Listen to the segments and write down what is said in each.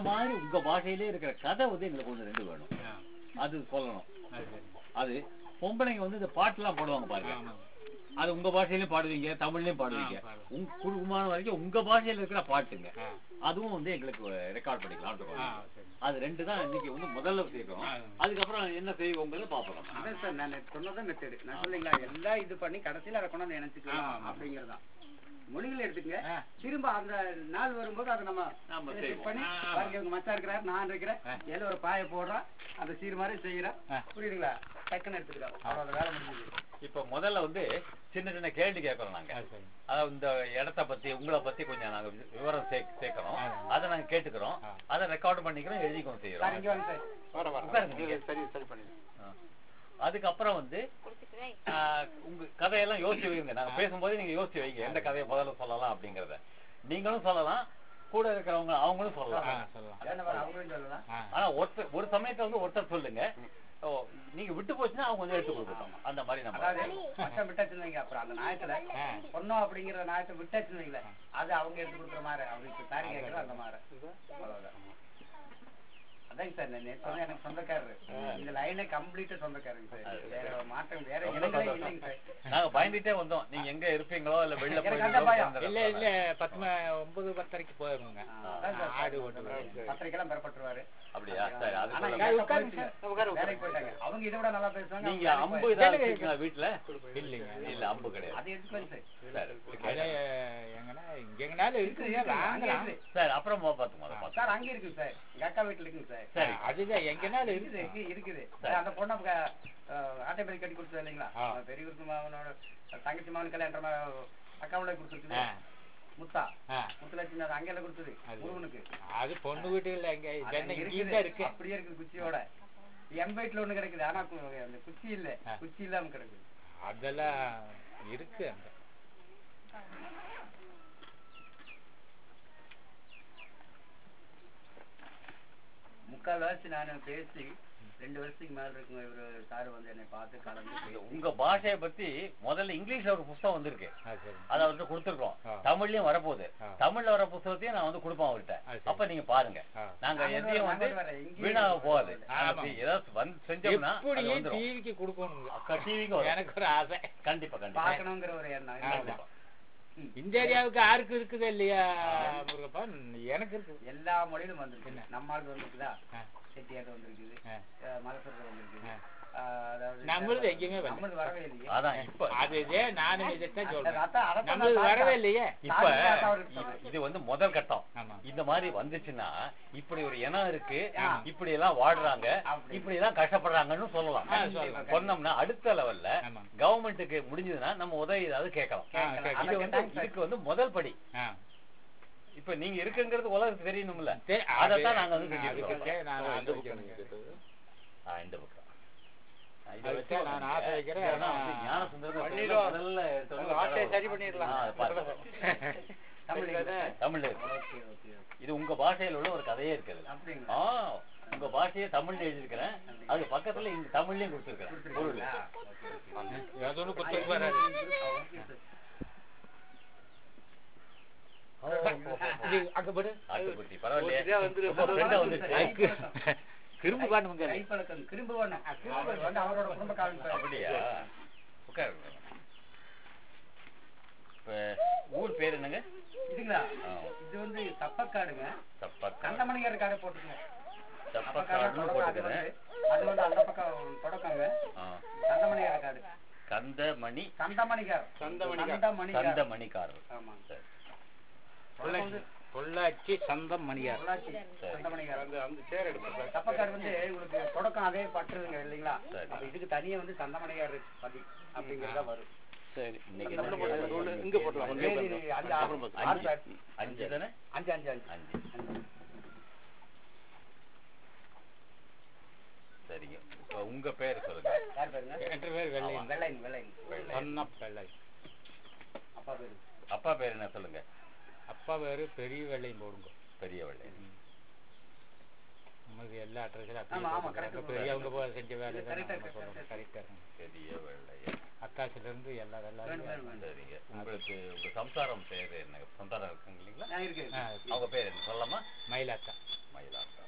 மாதிரி உங்க பாஷையிலே இருக்கிற கதை வந்து எங்களுக்கு ஒண்ணு ரெண்டு வேணும் ஆ, அது சொல்லணும் அது சரி. அது பொம்பளைங்க வந்து இந்த பாட்டுலாம் பாடுவாங்க பாருங்க ஆமாங்க. அது உங்க பாஷையிலயும் பாடுவீங்க தமிழ்லயும் பாடுவீங்க ஆ, பாடுவோம். உங்க குடும்பமான வரைக்கும் உங்க பாஷையில இருக்கிற பாட்டுங்க ஆ, அதுவும் வந்து எங்களுக்கு ரெக்கார்ட் பண்ணிக்கலாம் ஆ, சரி. அது ரெண்டு தான் இன்னைக்கு வந்து முதல்ல சேர்க்கிறோம் ஆ. அதுக்கப்புறம் என்ன செய்வோங்கிறத பாப்போம் அதான் சார் நான் சொன்னதான் மெத்தடு நான் சொல்லுங்களா எல்லாம் இது பண்ணி கடைசியில அதை கொண்டாந்து ஆமா, நினைச்சுக்கலாம் ஆமா. அப்படிங்கறதுதான் மொழிகள் எடுத்துக்கங்க ஆ. திரும்ப அந்த நாள் வரும்போது அதை நம்ம நாம set செய்வோம். பண்ணி ஆ, ஆமா. பாருங்க இவங்க மச்சான் இருக்கிறார் நான் இருக்கிறேன் ஆ. ஏதோ ஒரு பாயை போடுறான் அந்த சீர் மாதிரி செய்யறேன் ஆ. புரியுதுங்களா டக்குன்னு எடுத்துக்கலாம் அவ்வளவு வேலை முடிஞ்சது இப்ப முதல்ல வந்து சின்ன சின்ன கேள்வி கேட்கறோம் நாங்க அது சரி. அதாவது இந்த இடத்த பத்தி உங்களை பத்தி கொஞ்சம் நாங்க வி- விவரம் சே- சேர்க்கிறோம் ஆ. அதை நாங்க கேட்டுக்கிறோம் ஆ. அதை ரெக்கார்ட் பண்ணிக்கிறோம் எழுதிக்கிறோம் சார் செய்யறோம் இங்க வாங்க சார் வர வர உட்காருங்க நீங்க. சரி சரி பண்ணிடுறேன் ஆ. அதுக்கப்புறம் வந்து ஆ, உங்க கதையெல்லாம் யோசிச்சு வைங்க நாங்க பேசும்போது நீங்க யோசிச்சு வைங்க எந்த கதையை முதல்ல சொல்லலாம் அப்படிங்கறத நீங்களும் சொல்லலாம் கூட இருக்கிறவங்க அவங்களும் ஆ, சொல்லலாம் சொல்லலாம். என்ன பாரு, அவங்களும் சொல்லலாம் ஆ, ஆனா ஒருத்தர் ஒரு சமயத்துல வந்து ஒருத்தர் சொல்லுங்க ஓ நீங்க விட்டு போச்சுன்னா அவங்க கொஞ்சம் எடுத்து கொடுக்கட்டும் அந்த மாதிரி அதாவது நம்ம மச்சம் விட்டாச்சுன்னு வைங்க அப்புறம் அந்த நாயத்துல ஆ. பொண்ணம் அப்படிங்கிற நாயத்தை விட்டாச்சுன்னு வைங்களேன் அது அவங்க எடுத்து கொடுக்குற மாதிரி அவங்களுக்கு சாரி கேட்கறது அந்த மாதிரி அவ்வளவுதான் அதாங்க சார் நான் நேத்து சொன்னேன் எனக்கு சொந்தக்காரரு இந்த லைனே கம்ப்ளீட்டா சொந்தக்காரங்க சார் வேற மாற்றம் வேற ரொம்ப இடங்களே சந்தோஷம். இல்லைங்க சார் நாங்க பயந்துட்டே வந்தோம் நீங்க எங்க இருப்பீங்களோ இல்ல வெளில எனக்கு அந்த போயிருந்தீங்களோ பயம். இல்ல இல்ல பத்து ம- ஒன்பது பத்தரைக்கு போயிருங்க ஆ, அதான் சார் ஆடு ஓட்டுவாரு. பத்திரிக்கைலாம் பெறப்பட்டுருவாரு அப்படியா சரி அது ஆனா சொல்லுங்க. எங்க போயிடுச்சுங்க. வேலைக்கு போயிட்டாங்க அவங்க இதை விட நல்லா பேசுவாங்க நீங்க அவங்க அம்பு வேலைக்கு ஏதாவது கேளுங்க. வச்சிருக்கீங்களா வீட்டுல இல்லைங்க இல்ல அம்பு கிடையாது அது எடுத்துக்கோங்க சார் சரி அது எங்கன்னா இங்க எங்கனாலும் இருக்குங்க அங்கே வாங்கலாம் இருக்குது. சரி அப்புறம் பார்த்துக்கோங்க அதை பார்த்துக்கோங்க. சார் அங்க இருக்கு சார் எங்க அக்கா வீட்டுல இருக்குங்க சார் சரி அதுதான் எங்கனாலும் இருக்குது இருக்குது இருக்கு- இருக்குது அந்த பொண்ணை ஆட்டை பேர் கட்டி கொடுத்தது இல்லைங்களா ஆ. அவன் பெரிய குருத்து மாவனோட தங்கச்சி மாவன் கல்யாணம் அக்காவுல கொடுத்துருக்குது ஆ. முத்தா ஆ. முத்துலட்சுமி அது அங்கேல கொடுத்தது அது. முருகனுக்கு அது பொண்ணு வீட்டுல எங்க அது சென்னை அங்க இங்கே இருக்குது. இருக்கு அப்படியே இருக்குது குச்சியோட என் வீட்டுல ஒண்ணு கிடக்குது ஆனா கு- அந்த குச்சி இல்ல ஆ. குச்சி இல்லாம கிடக்குது அதெல்லாம் இருக்கு அங்க முக்கால் வருஷம் நான் பேசி ரெண்டு வருஷத்துக்கு மேல இருக்குங்க இவரு சார் வந்து என்னை பார்த்து கலந்து இது பேசி. உங்க பாஷையை பத்தி முதல்ல இங்கிலீஷ்ல ஒரு புஸ்தகம் வந்திருக்கு அது சரி அதை அவர்கிட்ட கொடுத்துருக்கோம் ஆ. தமிழ்லயும் வரப்போகுது ஆ. தமிழ்ல வர புஸ்தகத்தையும் நான் வந்து கொடுப்பேன் அவர்கிட்ட அது சரி. அப்ப நீங்க பாருங்க ஆ. நாங்க நான் எதையும் வந்து வந்து வரேன், வரேன். இங்கேயே வீணாக போகாது வரேன். நாங்க ஆமா. ஏதாவது வந்து செஞ்சோம்னா அது எப்படியும் வந்துரும். டிவிக்கு கொடுக்கணுங்க அக்கா டிவிக்கு வரும். எனக்கு ஒரு ஆசை கண்டிப்பா கண்டிப்பா பார்க்கணுங்கிற ஒரு எண்ணம் ஆமா. கண்டிப்பா. ம். இந்த ஏரியாவுக்கு யாருக்கு இருக்குது இல்லையா முருகப்பா எனக்கு இருக்குது எல்லா மொழியிலும் வந்திருக்கு என்ன? நம்மளுக்கு வந்திருக்குதா ஆ. செட்டியார் வந்திருக்குது ஆ. மலசரத்து வந்திருக்குது ஆ. ஆ, அதாவது நம்மளுது எங்கேயுமே வரல. நம்மளுது வரவே இல்லையே அதான் இப்ப அது இதே நானும் இதைத்தான் சொல்றேன் அதான், அதான் நம்மளுக்கு நான் வரவே இல்லையே இப்ப சாதி பார்த்தா அவருக்கு இது- இது வந்து முதல் கட்டம் ஆமா இந்த மாதிரி வந்துச்சுன்னா இப்படி ஒரு இனம் இருக்கு ஆ. இப்படி எல்லாம் வாடுறாங்க அப்படி. இப்படி எல்லாம் கஷ்டப்படுறாங்கன்னு சொல்லலாம் ஆ, சொல்லலாம். சொன்னோம்னா அடுத்த லெவல்ல ஆமா. கவர்மெண்ட்டுக்கு முடிஞ்சதுன்னா நம்ம உதவி ஏதாவது கேட்கலாம் ஆ, கேட்கலாம். இது வந்து இதுக்கு வந்து முதல் படி ஆ. இப்ப நீங்க இருக்குங்கிறது உலகத்துக்கு தெரியணும்ல சரி, அதைத்தான் அது- நாங்க வந்து அதுக்கு செஞ்சுட்டு சரி, நான் ஓ, ஆசை இந்த புக் வைக்கிறேங்க. ஆ, இந்த பக்கம் ஆ, இதை அதுக்கு வச்சு தான் நான் ஆசை வைக்கிறேன். இதெல்லாம் வந்து ஞானசுந்தரம் பண்ணிடுவோம். முதல்ல எடுத்த உடனே உங்க ஆசையை ஒரு சரி பண்ணிடலாம். ஆ, அதை பாருங்க. தமிழ்ல தமிழ்ல இருக்கு. ஓகே ஓகே ஓகே இது உங்க பாஷையில உள்ள ஒரு கதையே இருக்குது அப்படிங்களா ஆ உங்க பாஷையை தமிழ்ல எழுதியிருக்கிறேன் அது பக்கத்துல இங்க தமிழ்லயும் கொடுத்துருக்கேன் பொருள் கொடுத்துருக்கீங்களா? Okay, okay. ஏதோ ஒண்ணு கொடுத்துட்டு வராரு. Okay sir. இது அங்க போடு. ஆட்டுக்குட்டி பரவாயில்லையே ஒருத்தரா வந்துரு. ரொம்ப ஃப்ரெண்டா வந்துருச்சு அதுக்கு திரும்ப பாருங்க கைப்பழக்கம் திரும்ப வேணும் அவர் வந்து அவரோட குடும்ப காலம் சார். அப்படியா உட்காருங்க இப்ப ஊர் பேர் என்னங்க இதுங்களா ஆ. இது வந்து தப்பக்காடுங்க தப்பக்காடு கந்தமணியார் காடை போட்டுருங்க தப்பக்காடுன்னு அது போட்டுக்கிறேன் வந்து அது வந்து அந்த பக்கம் தொடக்கங்க ஆ. கந்தமணியார் காடு கந்தமணி கந்தமணிகார் கந்தமணிகார். கந்தமணிகார் கந்தமணிக்காரர் ஆமாங்க சரி தொடக்கம் வந்து பொள்ளாச்சி சந்தம் மணியார் பொள்ளாச்சி கந்தமணிகார் அந்த அந்த சேர் எடுப்பேன் தப்பக்காடு வந்து உங்களுக்கு தொடக்கம் அதே பட்டுருதுங்க இல்லைங்களா சரி. அப்ப இதுக்கு தனியா வந்து சந்தமணியார் பதி அப்படிங்கிறதா வரும் சரி இன்னைக்கு நம்ம என்ன போடலாம். தேதி? ஒண்ணு இங்க போடலாம் தேதி ஒண்ணு அஞ்சு ஆறு ஆறு அஞ்சு சார். அஞ்சு தானே அஞ்சு அஞ்சு அஞ்சு அஞ்சு அஞ்சு. சரிங்க இப்ப உங்க பேர் சொல்லுங்க யார் பேருங்க என்ற பேர் வெள்ளையன் வெள்ளைங்க வெள்ளைங்க சொன்ன வெள்ளை அப்பா பேரு அப்பா பேர் என்ன சொல்லுங்க அப்பா பேரு பெரிய வெள்ளையும் போடுங்க பெரிய வெள்ளை நமக்கு எல்லா அட்ரஸிலும் ஆமா, ஆமா, அப்படியே correct. பெரியவங்க போய் செஞ்ச வேலை இது தான் correct ஆ நம்ம இருக்கு, சொல்றோம் correct ஆ கரெக்டாக இருக்கும் பெரிய வெள்ளையன் அத்தாசில இருந்து எல்லா வேணும் எல்லாரும் வேணும் வேணும் சரிங்க உங்களுக்கு உங்க சம்சாரம் பேரு என்ன சம்சாரம் இருக்குங்க இல்லைங்களா நான் இருக்கு ஆ, அவங்க பேர் என்ன சொல்லலாமா மயிலாத்தா மயிலாட்டம்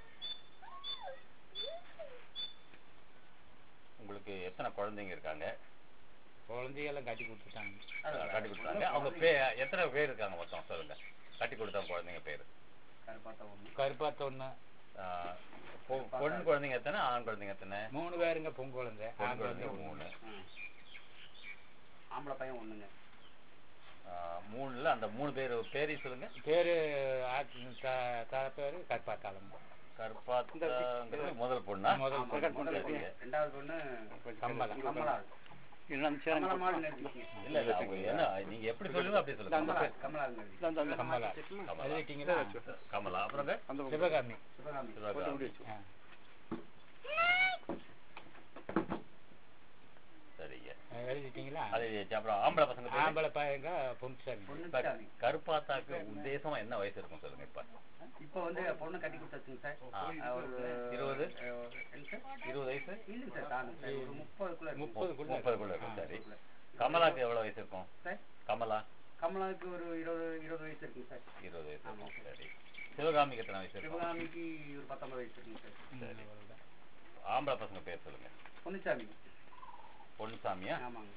உங்களுக்கு எத்தனை குழந்தைங்க இருக்காங்க குழந்தையெல்லாம் கட்டி கொடுத்துட்டாங்க கட்டி கொடுத்தாங்க அவங்க பே எத்தனை பேர் இருக்காங்க மொத்தம் சொல்லுங்க கட்டி கொடுத்த குழந்தைங்க பேரு கருப்பாத்த ஒண்ணு கருப்பாத்த ஒண்ணு ஆ, பொ- பொண்ணு குழந்தைங்க எத்தனை ஆண் குழந்தைங்க எத்தனை மூணு பேருங்க பொன் குழந்தை பொண் ஆண் குழந்தை குழந்தைங்க மூணு மூணு ஆ. ஆம்பளை பையன் ஒண்ணுங்க ஆ, மூணுல அந்த மூணு பேர் பேரையும் சொல்லுங்க பேரு ஆ- தா- தா பேரு கருப்பாத்தாளம் கருப்பாத்தாங்கிறது முதல் பொண்ணா முதல் ஆமா, பொண்ணு. முதல் பொண்ணு. சரிங்க. ரெண்டாவது பொண்ணு கமலா. கமலா கமலமாள் நிறுத்திக்கங்க. இல்ல இல்ல அவங்க என்ன நீங்க எப்படி சொல்லுங்க அப்படி சொல்லுங்க கமலா கமலா நிறுத்திக்கங்க. கமலா கமலா. எழுதிட்டீங்களா கமலா அப்புறங்க சிவகாமி சிவகாமி சிவகாமி. ஆ. சரிங்க எழுதிட்டீங்களா அது அப்புறம் ஆம்பளை பசங்க பேரு? ஆம்பளை பையங்க பொன்சாமி பொண்ணுச்சாமி கருப்பாத்தாக்கு உத்தேசமா என்ன வயசு இருக்கும் சொல்லுங்க இப்ப இப்போ வந்து பொண்ணு கட்டி கொடுத்தாச்சுங்க சார் ஆ. ஆ, ஒரு இருபது? அஹ், என்ன சார் இருபது வயசு இல்லைங்க சார் தானுங்க சார் ஒரு முப்பதுக்குள்ள இருக்கு. முப்பதுக்குள்ள முப்பதுக்குள்ள இருக்கும் சரி கமலாக்கு எவ்வளவு வயசு இருக்கும் சார் கமலா கமலாவுக்கு ஒரு இருபது இருபது வயசு இருக்குங்க சார் இருபது வயசு ஆமா. இருக்கும் சரி சிவகாமிக்கு எத்தனை வயசு இருக்கும் சிவகாமிக்கு ஒரு பத்தொன்பது வயசு இருக்குங்க சார் சரி ஆம்பளை பசங்க பேர் சொல்லுங்க பொன்னுச்சாமி பொன்னுசாமியா ஆமாங்க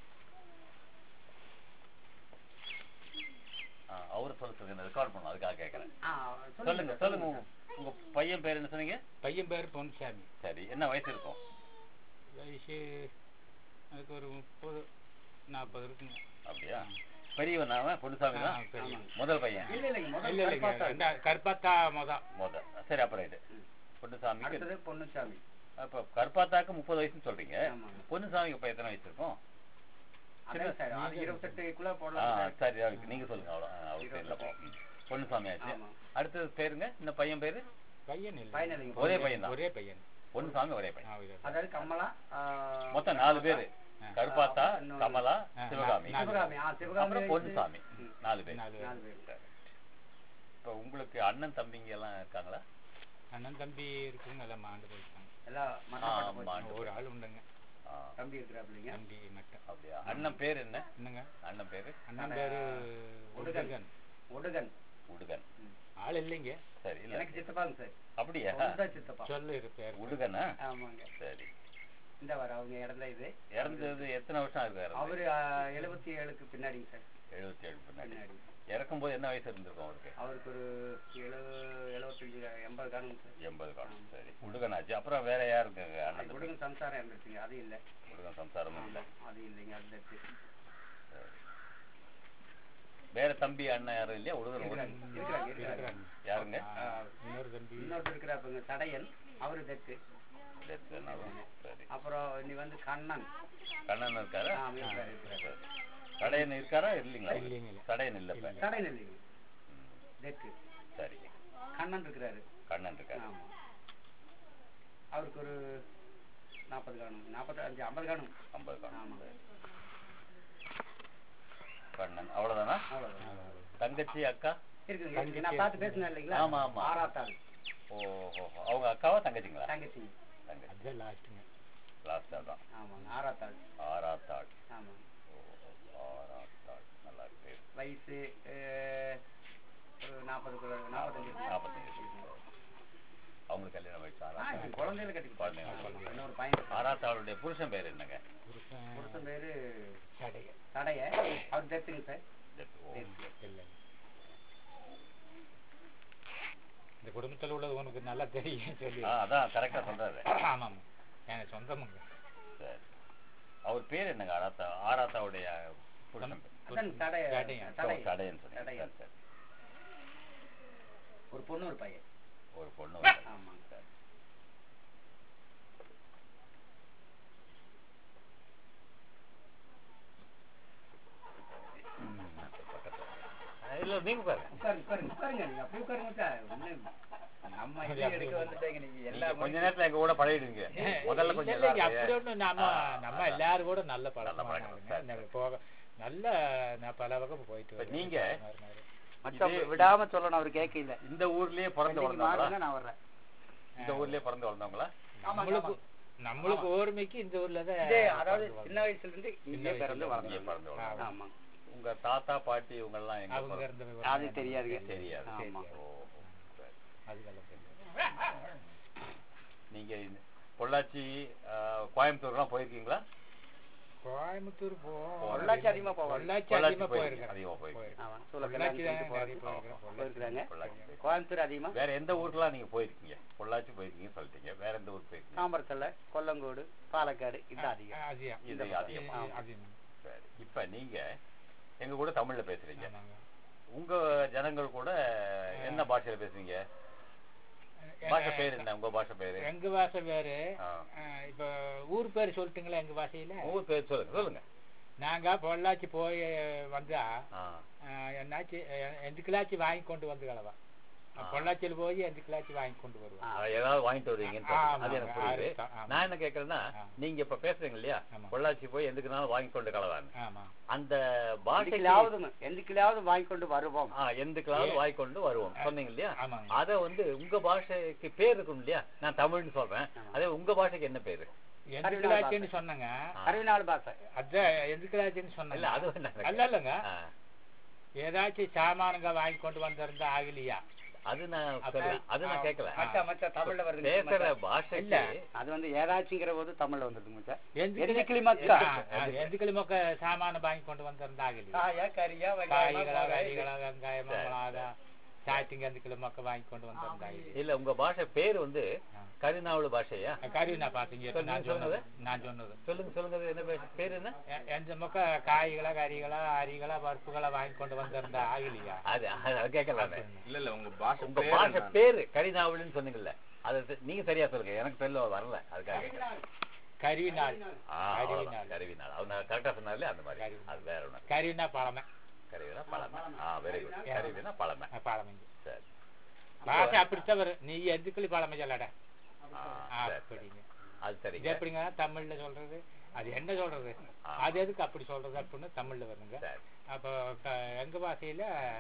ஆ, அவரு சொல்ல சொல்லுங்க ரெக்கார்ட் பண்ணும் அதுக்காக கேட்கறேன் ஆ சொல்லுங்க சொல்லுங்க உங்க- உங்க பையன் பேர் என்ன சொன்னீங்க பையன் பேரு பொன்சாமி சரி என்ன வயசு இருக்கும் வயசு அதுக்கு ஒரு முப்பது நாற்பது இருக்குங்க அப்படியா பெரியவன் அவன் பொன்னுசாமி தான் ஆ, பெரிய. முதல் பையன் இல்ல இல்லைங்க இல்ல முதல்ல இல்லைங்க கருப்பாத்தா. ரெண்டா கருப்பாத்தா மொதல் முத சரி அப்புறம் இது ம். பொன்னுசாமிக்கு அடுத்தது பொன்னுச்சாமி அப்ப கருப்பாத்தாக்கு முப்பது வயசுன்னு சொல்றீங்க ஆமாங்க பொன்னுசாமிக்கு இப்ப எத்தனை வயசு இருக்கும் அதான் சார் அது இருபத்தெட்டுக்குள்ள ஆ போடலாம் சார். சரி அவருக்கு நீங்க சொல்லுங்க அவ்வளோ அவருக்கு தெரியல பொன்னுசாமி ஆச்சு ஆமா அடுத்தது பேருங்க இந்த பையன் பேரு பையன் இல்ல பையன் இல்லைங்க ஒரே பையன் தான் ஒரே பையன் பொன்னுசாமி ஒரே பையன் ஆ, இதோ. அதாவது கமலா ஆ, மொத்தம் நாலு பேரு ஆ. கருப்பாத்தா இன்னொரு- கமலா ஆ, சிவகாமி நாலு. சிவகாமி ஆ சிவகாமி அப்புறம் வயசு- பொன்னுசாமி ம். நாலு பேர் நாலு நாலு பேர் பேர் இப்ப உங்களுக்கு அண்ணன் தம்பிங்க எல்லாம் இருக்காங்களா அண்ணன் தம்பி இருக்குங்க எல்லாம் மாண்டு போயிட்டாங்க எல்லாம் ஆ, மட்டப்பட்ட போச்சு. மாண்டு. ஒரு ஆள் உண்டுங்க ஆ, தம்பி இருக்கிறாப்லைங்க தம்பி மட்டும் அப்படியா அண்ணன் பேர் என்ன என்னங்க அண்ணன் பேரு அண்ணன் பேரு ஒடுகன். ஒடுகன் ஒடுகன் உடுகன் ஆள் இல்லைங்க சரி இல்ல எனக்கு சித்தப்பாங்க சார் அப்படியா ஒண்ணுதான் சித்தப்பா சொல்லு இரு பேர் உடுகனா ஆமாங்க சரி இந்த வர அவங்க இறந்த இது இறந்தது எத்தனை வருஷம் ஆகுது இறந்து அவரு எழுபத்தி ஏழுக்கு பின்னாடிங்க சார் எழுபத்தி ஏழு பின்னாடி பின்னாடி இறக்கும் போது என்ன வயசு இருந்திருக்கும் அவருக்கு அவருக்கு ஒரு எழு எழுபத்தஞ்சு எண்பது காணுங்க சார் எண்பது காலம் சரி உடுகனாச்சு அப்புறம் வேற யாருக்கு அண்ணன் தம்பி? கொடுங்க சம்சாரம் இருந்துச்சுங்க அது இல்லை உடுகன் சம்சாரமும் இல்ல அது இல்லைங்க அது இருக்கு சரி. வேற தம்பி அண்ணன் யாரும் இல்லையா உடுகன் இருக்கிறாங்க உடுகன் இருக்கிறாங்க இருக்கிறாங்க இருக்கிறாங்க யாருங்க ஆ, இன்னொரு தம்பி இன்னொருத்தர் இருக்கிறாப்புங்க தடையன் அவரு தெற்கு டெத் என்னாலும் சரி அப்புறம் நீ வந்து கண்ணன் கண்ணன் இருக்காரா ஆ, இருக்கிறாரு, இருக்கிறாரு. தடையன் இருக்காரா இல்லைங்களா இல்லைங்க இல்ல. தடையன் தடையன் இல்ல இப்ப இல்லைங்க ம், தெற்கு சரி கண்ணன் இருக்கிறாரு கண்ணன் இருக்காரு ஆமா அவருக்கு ஒரு நாற்பது காணும் நாற்பத்தஞ்சு ஐம்பது காணும் ஐம்பது காலம் ஆமாங்க கண்ணன் அவ்வளவுதானா அவ்வளவுதான் தங்கச்சி அக்கா இருக்குங்க இருக்குங்க. நான் பார்த்து பேசினேன் இல்லைங்களா ஆமா, ஆமா. ஆறாத்தாள் ஓ ஓ, அவங்க அக்காவா தங்கச்சிங்களா தங்கச்சி தங்கச்சி அதுதான் லாஸ்ட்டுங்க லாஸ்டா தான் ஆமாங்க ஆறாத்தாள் ஆறாத்தாள் ஆமாங்க ஓ ஆறாத்தாள் நல்லா இருக்கு வயசு அஹ், ஒரு நாற்பதுக்குள்ள நாற்பத்தஞ்சு நாற்பத்தஞ்சு அவங்களுக்கு கல்யாணம் வயசு ஆ, ஆறாத்தாள் இது குழந்தையில கட்டி குழந்தைங்க. கொடுத்தாங்க. இன்னொரு பையன் ஆறாத்தாளுடைய புருஷன் பேர் என்னங்க புருஷன் புருஷன் பேரு சடைய தடைய அவர் தெத்துங்க சார் டெத். ஓ, இல்லை இந்த குடும்பத்தில் உள்ளது உனக்கு நல்லா தெரியும் சொல்லி ஆ, அதான் கரெக்டா சொல்றாரு ஆமாம் எனக்கு சொந்தமுங்க சரி அவர் பேர் என்னங்க ஆராத்தா ஆராத்தாவுடைய புருஷன் பேர் அதான் தடைய தடையன். ஓ, தடை தடையன்னு சொன்னீங்க தடையன். சரி, சரி. ஒரு பொண்ணு ஒரு பையன் ஒரு பொண்ணு வந்து. ஆமாங்க சரி. ம், பக்கத்துல. ஆ, இல்ல நீங்க பாருங்க உட்காருங்க உட்காருங்க உட்காருங்க நீங்க அப்படியே உட்காருங்க சார் ஒண்ணும் நம்ம இது எடுக்க வந்துட்டீங்க நீங்க எல்லா நீங்க கொஞ்ச நேரத்துல எங்க கூட பழகிடுங்க முதல்ல கொஞ்சம் இல்லைங்க, நல்லா அப்படி ஒண்ணும் நம்ம ஆ, நம்ம அதான். எல்லாரும் கூட நல்ல பழக்கம். பழக்கம் சரி, நம்ம போக நல்ல நான் பல வகை போயிட்டு இப்ப வரேன். நீங்க மாறி, மாறி. மச்சான் இதே- விடாம சொல்லணும் அவர் கேட்கல இந்த ஊர்லயே பிறந்து இன்னைக்கு வளர்ந்தவங்களா மாறுங்க நான் வர்றேன் இந்த ஊர்லயே பிறந்து வளர்ந்தவங்களா ஆமாங்க, நம்மளுக்கு நம்மளுக்கு ஓர்மைக்கு இந்த ஊர்ல தான் இதே அதாவது பிறந்து சின்ன வயசுல இருந்து இங்கே சின்ன பிறந்து வயசுல இங்கே வளர்ந்தோம் பிறந்து வளர்ந்தோம். ஆமா உங்க தாத்தா பாட்டி இவங்க எல்லாம் எங்க அவங்க பிறந்த- இருந்த அது தெரியாதுங்க தெரியாது ஆமா ஓ, சரி. அதுக்கெல்லாம் தெரியாது நீங்க இந்த பொள்ளாச்சி ஆஹ், கோயம்புத்தூர்லாம் போயிருக்கீங்களா கோயம்புத்தூர் போ பொள்ளாச்சி அதிகமா போவாங்க. பொள்ளாச்சி பொள்ளாச்சி அதிகமா போயிருக்கீங்க, போயிருக்கேன் அதிகமா போயிருக்கீங்க. ஆமா பொள்ளாச்சி தான் சூழக்கெல்லாம் நிறைய போயிருக்கிறேன். பொள்ளாச்சி. போயிருக்கிறாங்க பொள்ளாச்சி போயிருக்கீங்க. கோயம்புத்தூர் அதிகமா வேற எந்த ஊருக்குலாம் நீங்க போயிருக்கீங்க பொள்ளாச்சி போயிருக்கீங்கன்னு சொல்லிட்டீங்க வேற எந்த ஊர் போயிருக்கீங்க தாம்பரத்துல கொல்லங்கோடு பாலக்காடு இது அதிகம் அதிகம் இது அதிகம் ஆ, அதிகம் சரி இப்ப நீங்க எங்க கூட தமிழ்ல பேசுறீங்க ஆமாங்க. உங்க ஜனங்கள் கூட என்ன பாஷையில பேசுவீங்க பாஷை பேர் என்ன உங்க பாஷை பேரு எங்க பாஷை பேரு ஆ. ஆ, இப்ப ஊர் பேர் சொல்லட்டுங்களா எங்க பாஷையில ஊர் பேர் சொல்லுங்க சொல்லுங்க நாங்க பொள்ளாச்சி போய் வந்தா ஆ. ஆ, என்னாச்சு எ- எந்துக்களாச்சு வாங்கி கொண்டு வந்து கலவா ஆ. பொள்ளாச்சியில் போய் எந்துக்களாச்சு வாங்கி கொண்டு வருவோம் ஆ, ஏதாவது வாங்கிட்டு வருவீங்கன்னு ஆ, சொல்லுங்க. அது எனக்கு ஆமாங்க. புரியுது அரிசி, ஆமா. நான் என்ன கேக்குறேன்னா ஆ. நீங்க இப்ப பேசுறீங்க இல்லையா ஆமா. பொள்ளாச்சி போய் எதுக்குனாலும் வாங்கி கொண்டு கலவான்னு ஆமா அந்த பாஷைக்கு எதுக்குலாவது எதுக்குலாவது வாங்கி கொண்டு வருவோம் ஆ, எந்துக்களாவது வாங்கி கொண்டு வருவோம் சொன்னீங்க இல்லையா ஆமாங்க அத வந்து உங்க பாஷைக்கு பேர் இருக்கும் இல்லையா நான் தமிழ்னு சொல்றேன் ஆமா. அதே உங்க பாஷைக்கு என்ன பேரு எந்துக்களாச்சின்னு சொன்னங்க ஆ. அறிவினால் பாசை அதான் எதுக்களாச்சுன்னு இல்ல சொன்னேன் அது வேண்டாம் அல்ல இல்லைங்க ஆ. ஏதாச்சும் சாமானுங்க வாங்கி கொண்டு வந்திருந்தா ஆகலையா அது நான் அப்ப- சொல்லல அது நான் கேட்கல மச்சா மச்சா தமிழ்ல வருது பேசுற மச்சான். பாஷைக்கு இல்ல. அது வந்து ஏதாச்சுங்கிற போது தமிழ்ல வந்துருது மச்சா எந்துக்களி எந்துக்களி மக்கா. எந்துக்களி மொக்க சாமான வாங்கி கொண்டு வந்திருந்தா ஆகலையா காயா கறியா காய்களா கறிகளா வெங்காயமா மிளகா சாட்டிங்க எந்துக்களி மொக்க வாங்கி கொண்டு வந்திருந்தா ஆகலையா இல்ல உங்க பாஷை பேர் வந்து ஆ. கருநாவல் பாஷையா கறி நான் பாத்தீங்க சொல்லுங்க, நான் சொல்லுங்க. சொன்னது நான் சொன்னது சொல்லுங்க சொல்லுங்க அது என்ன பேர் பேர் என்ன எ- எந்த மொக்க காய்களா கறிகளா அரிகளா பருப்புகளா வாங்கி கொண்டு வந்திருந்தா ஆகலையா அது அது கேட்கல நானு. இல்ல இல்ல உங்க பாஷை உங்க பேர் பாஷை என்ன? பேரு கரிநாவல்னு சொன்னீங்கல்ல அது தெ- நீங்க சரியா சொல்லுங்க எனக்கு தெரியல வரல அதுக்காக கேட்கறேன். கருவினாள் ஆ, அவ்வளவுதான். கருவினாள் அவங்க கரெக்டா சொன்னாலே அந்த மாதிரி கருவினாள். அது வேற ஒண்ணு கருவினா பழமை கருவினா பழமை ஆ வெரி குட் கருவினா பழமை பழமைங்க சரி பாஷை அப்படித்தான் வரும் நீ எதுக்குள்ளி பழமை சொல்லடா ஆ, சரி, சரி. அப்படிங்க அது இது சரிங்க எப்படிங்க தமிழ்ல சொல்றது அது என்ன சொல்றது ஆ. அது எதுக்கு அப்படி சொல்றது அப்படின்னு தமிழ்ல வருங்க சரி அப்போ க- எங்க பாஷையில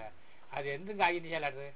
அது எந்த காயின்னு சொல்லாது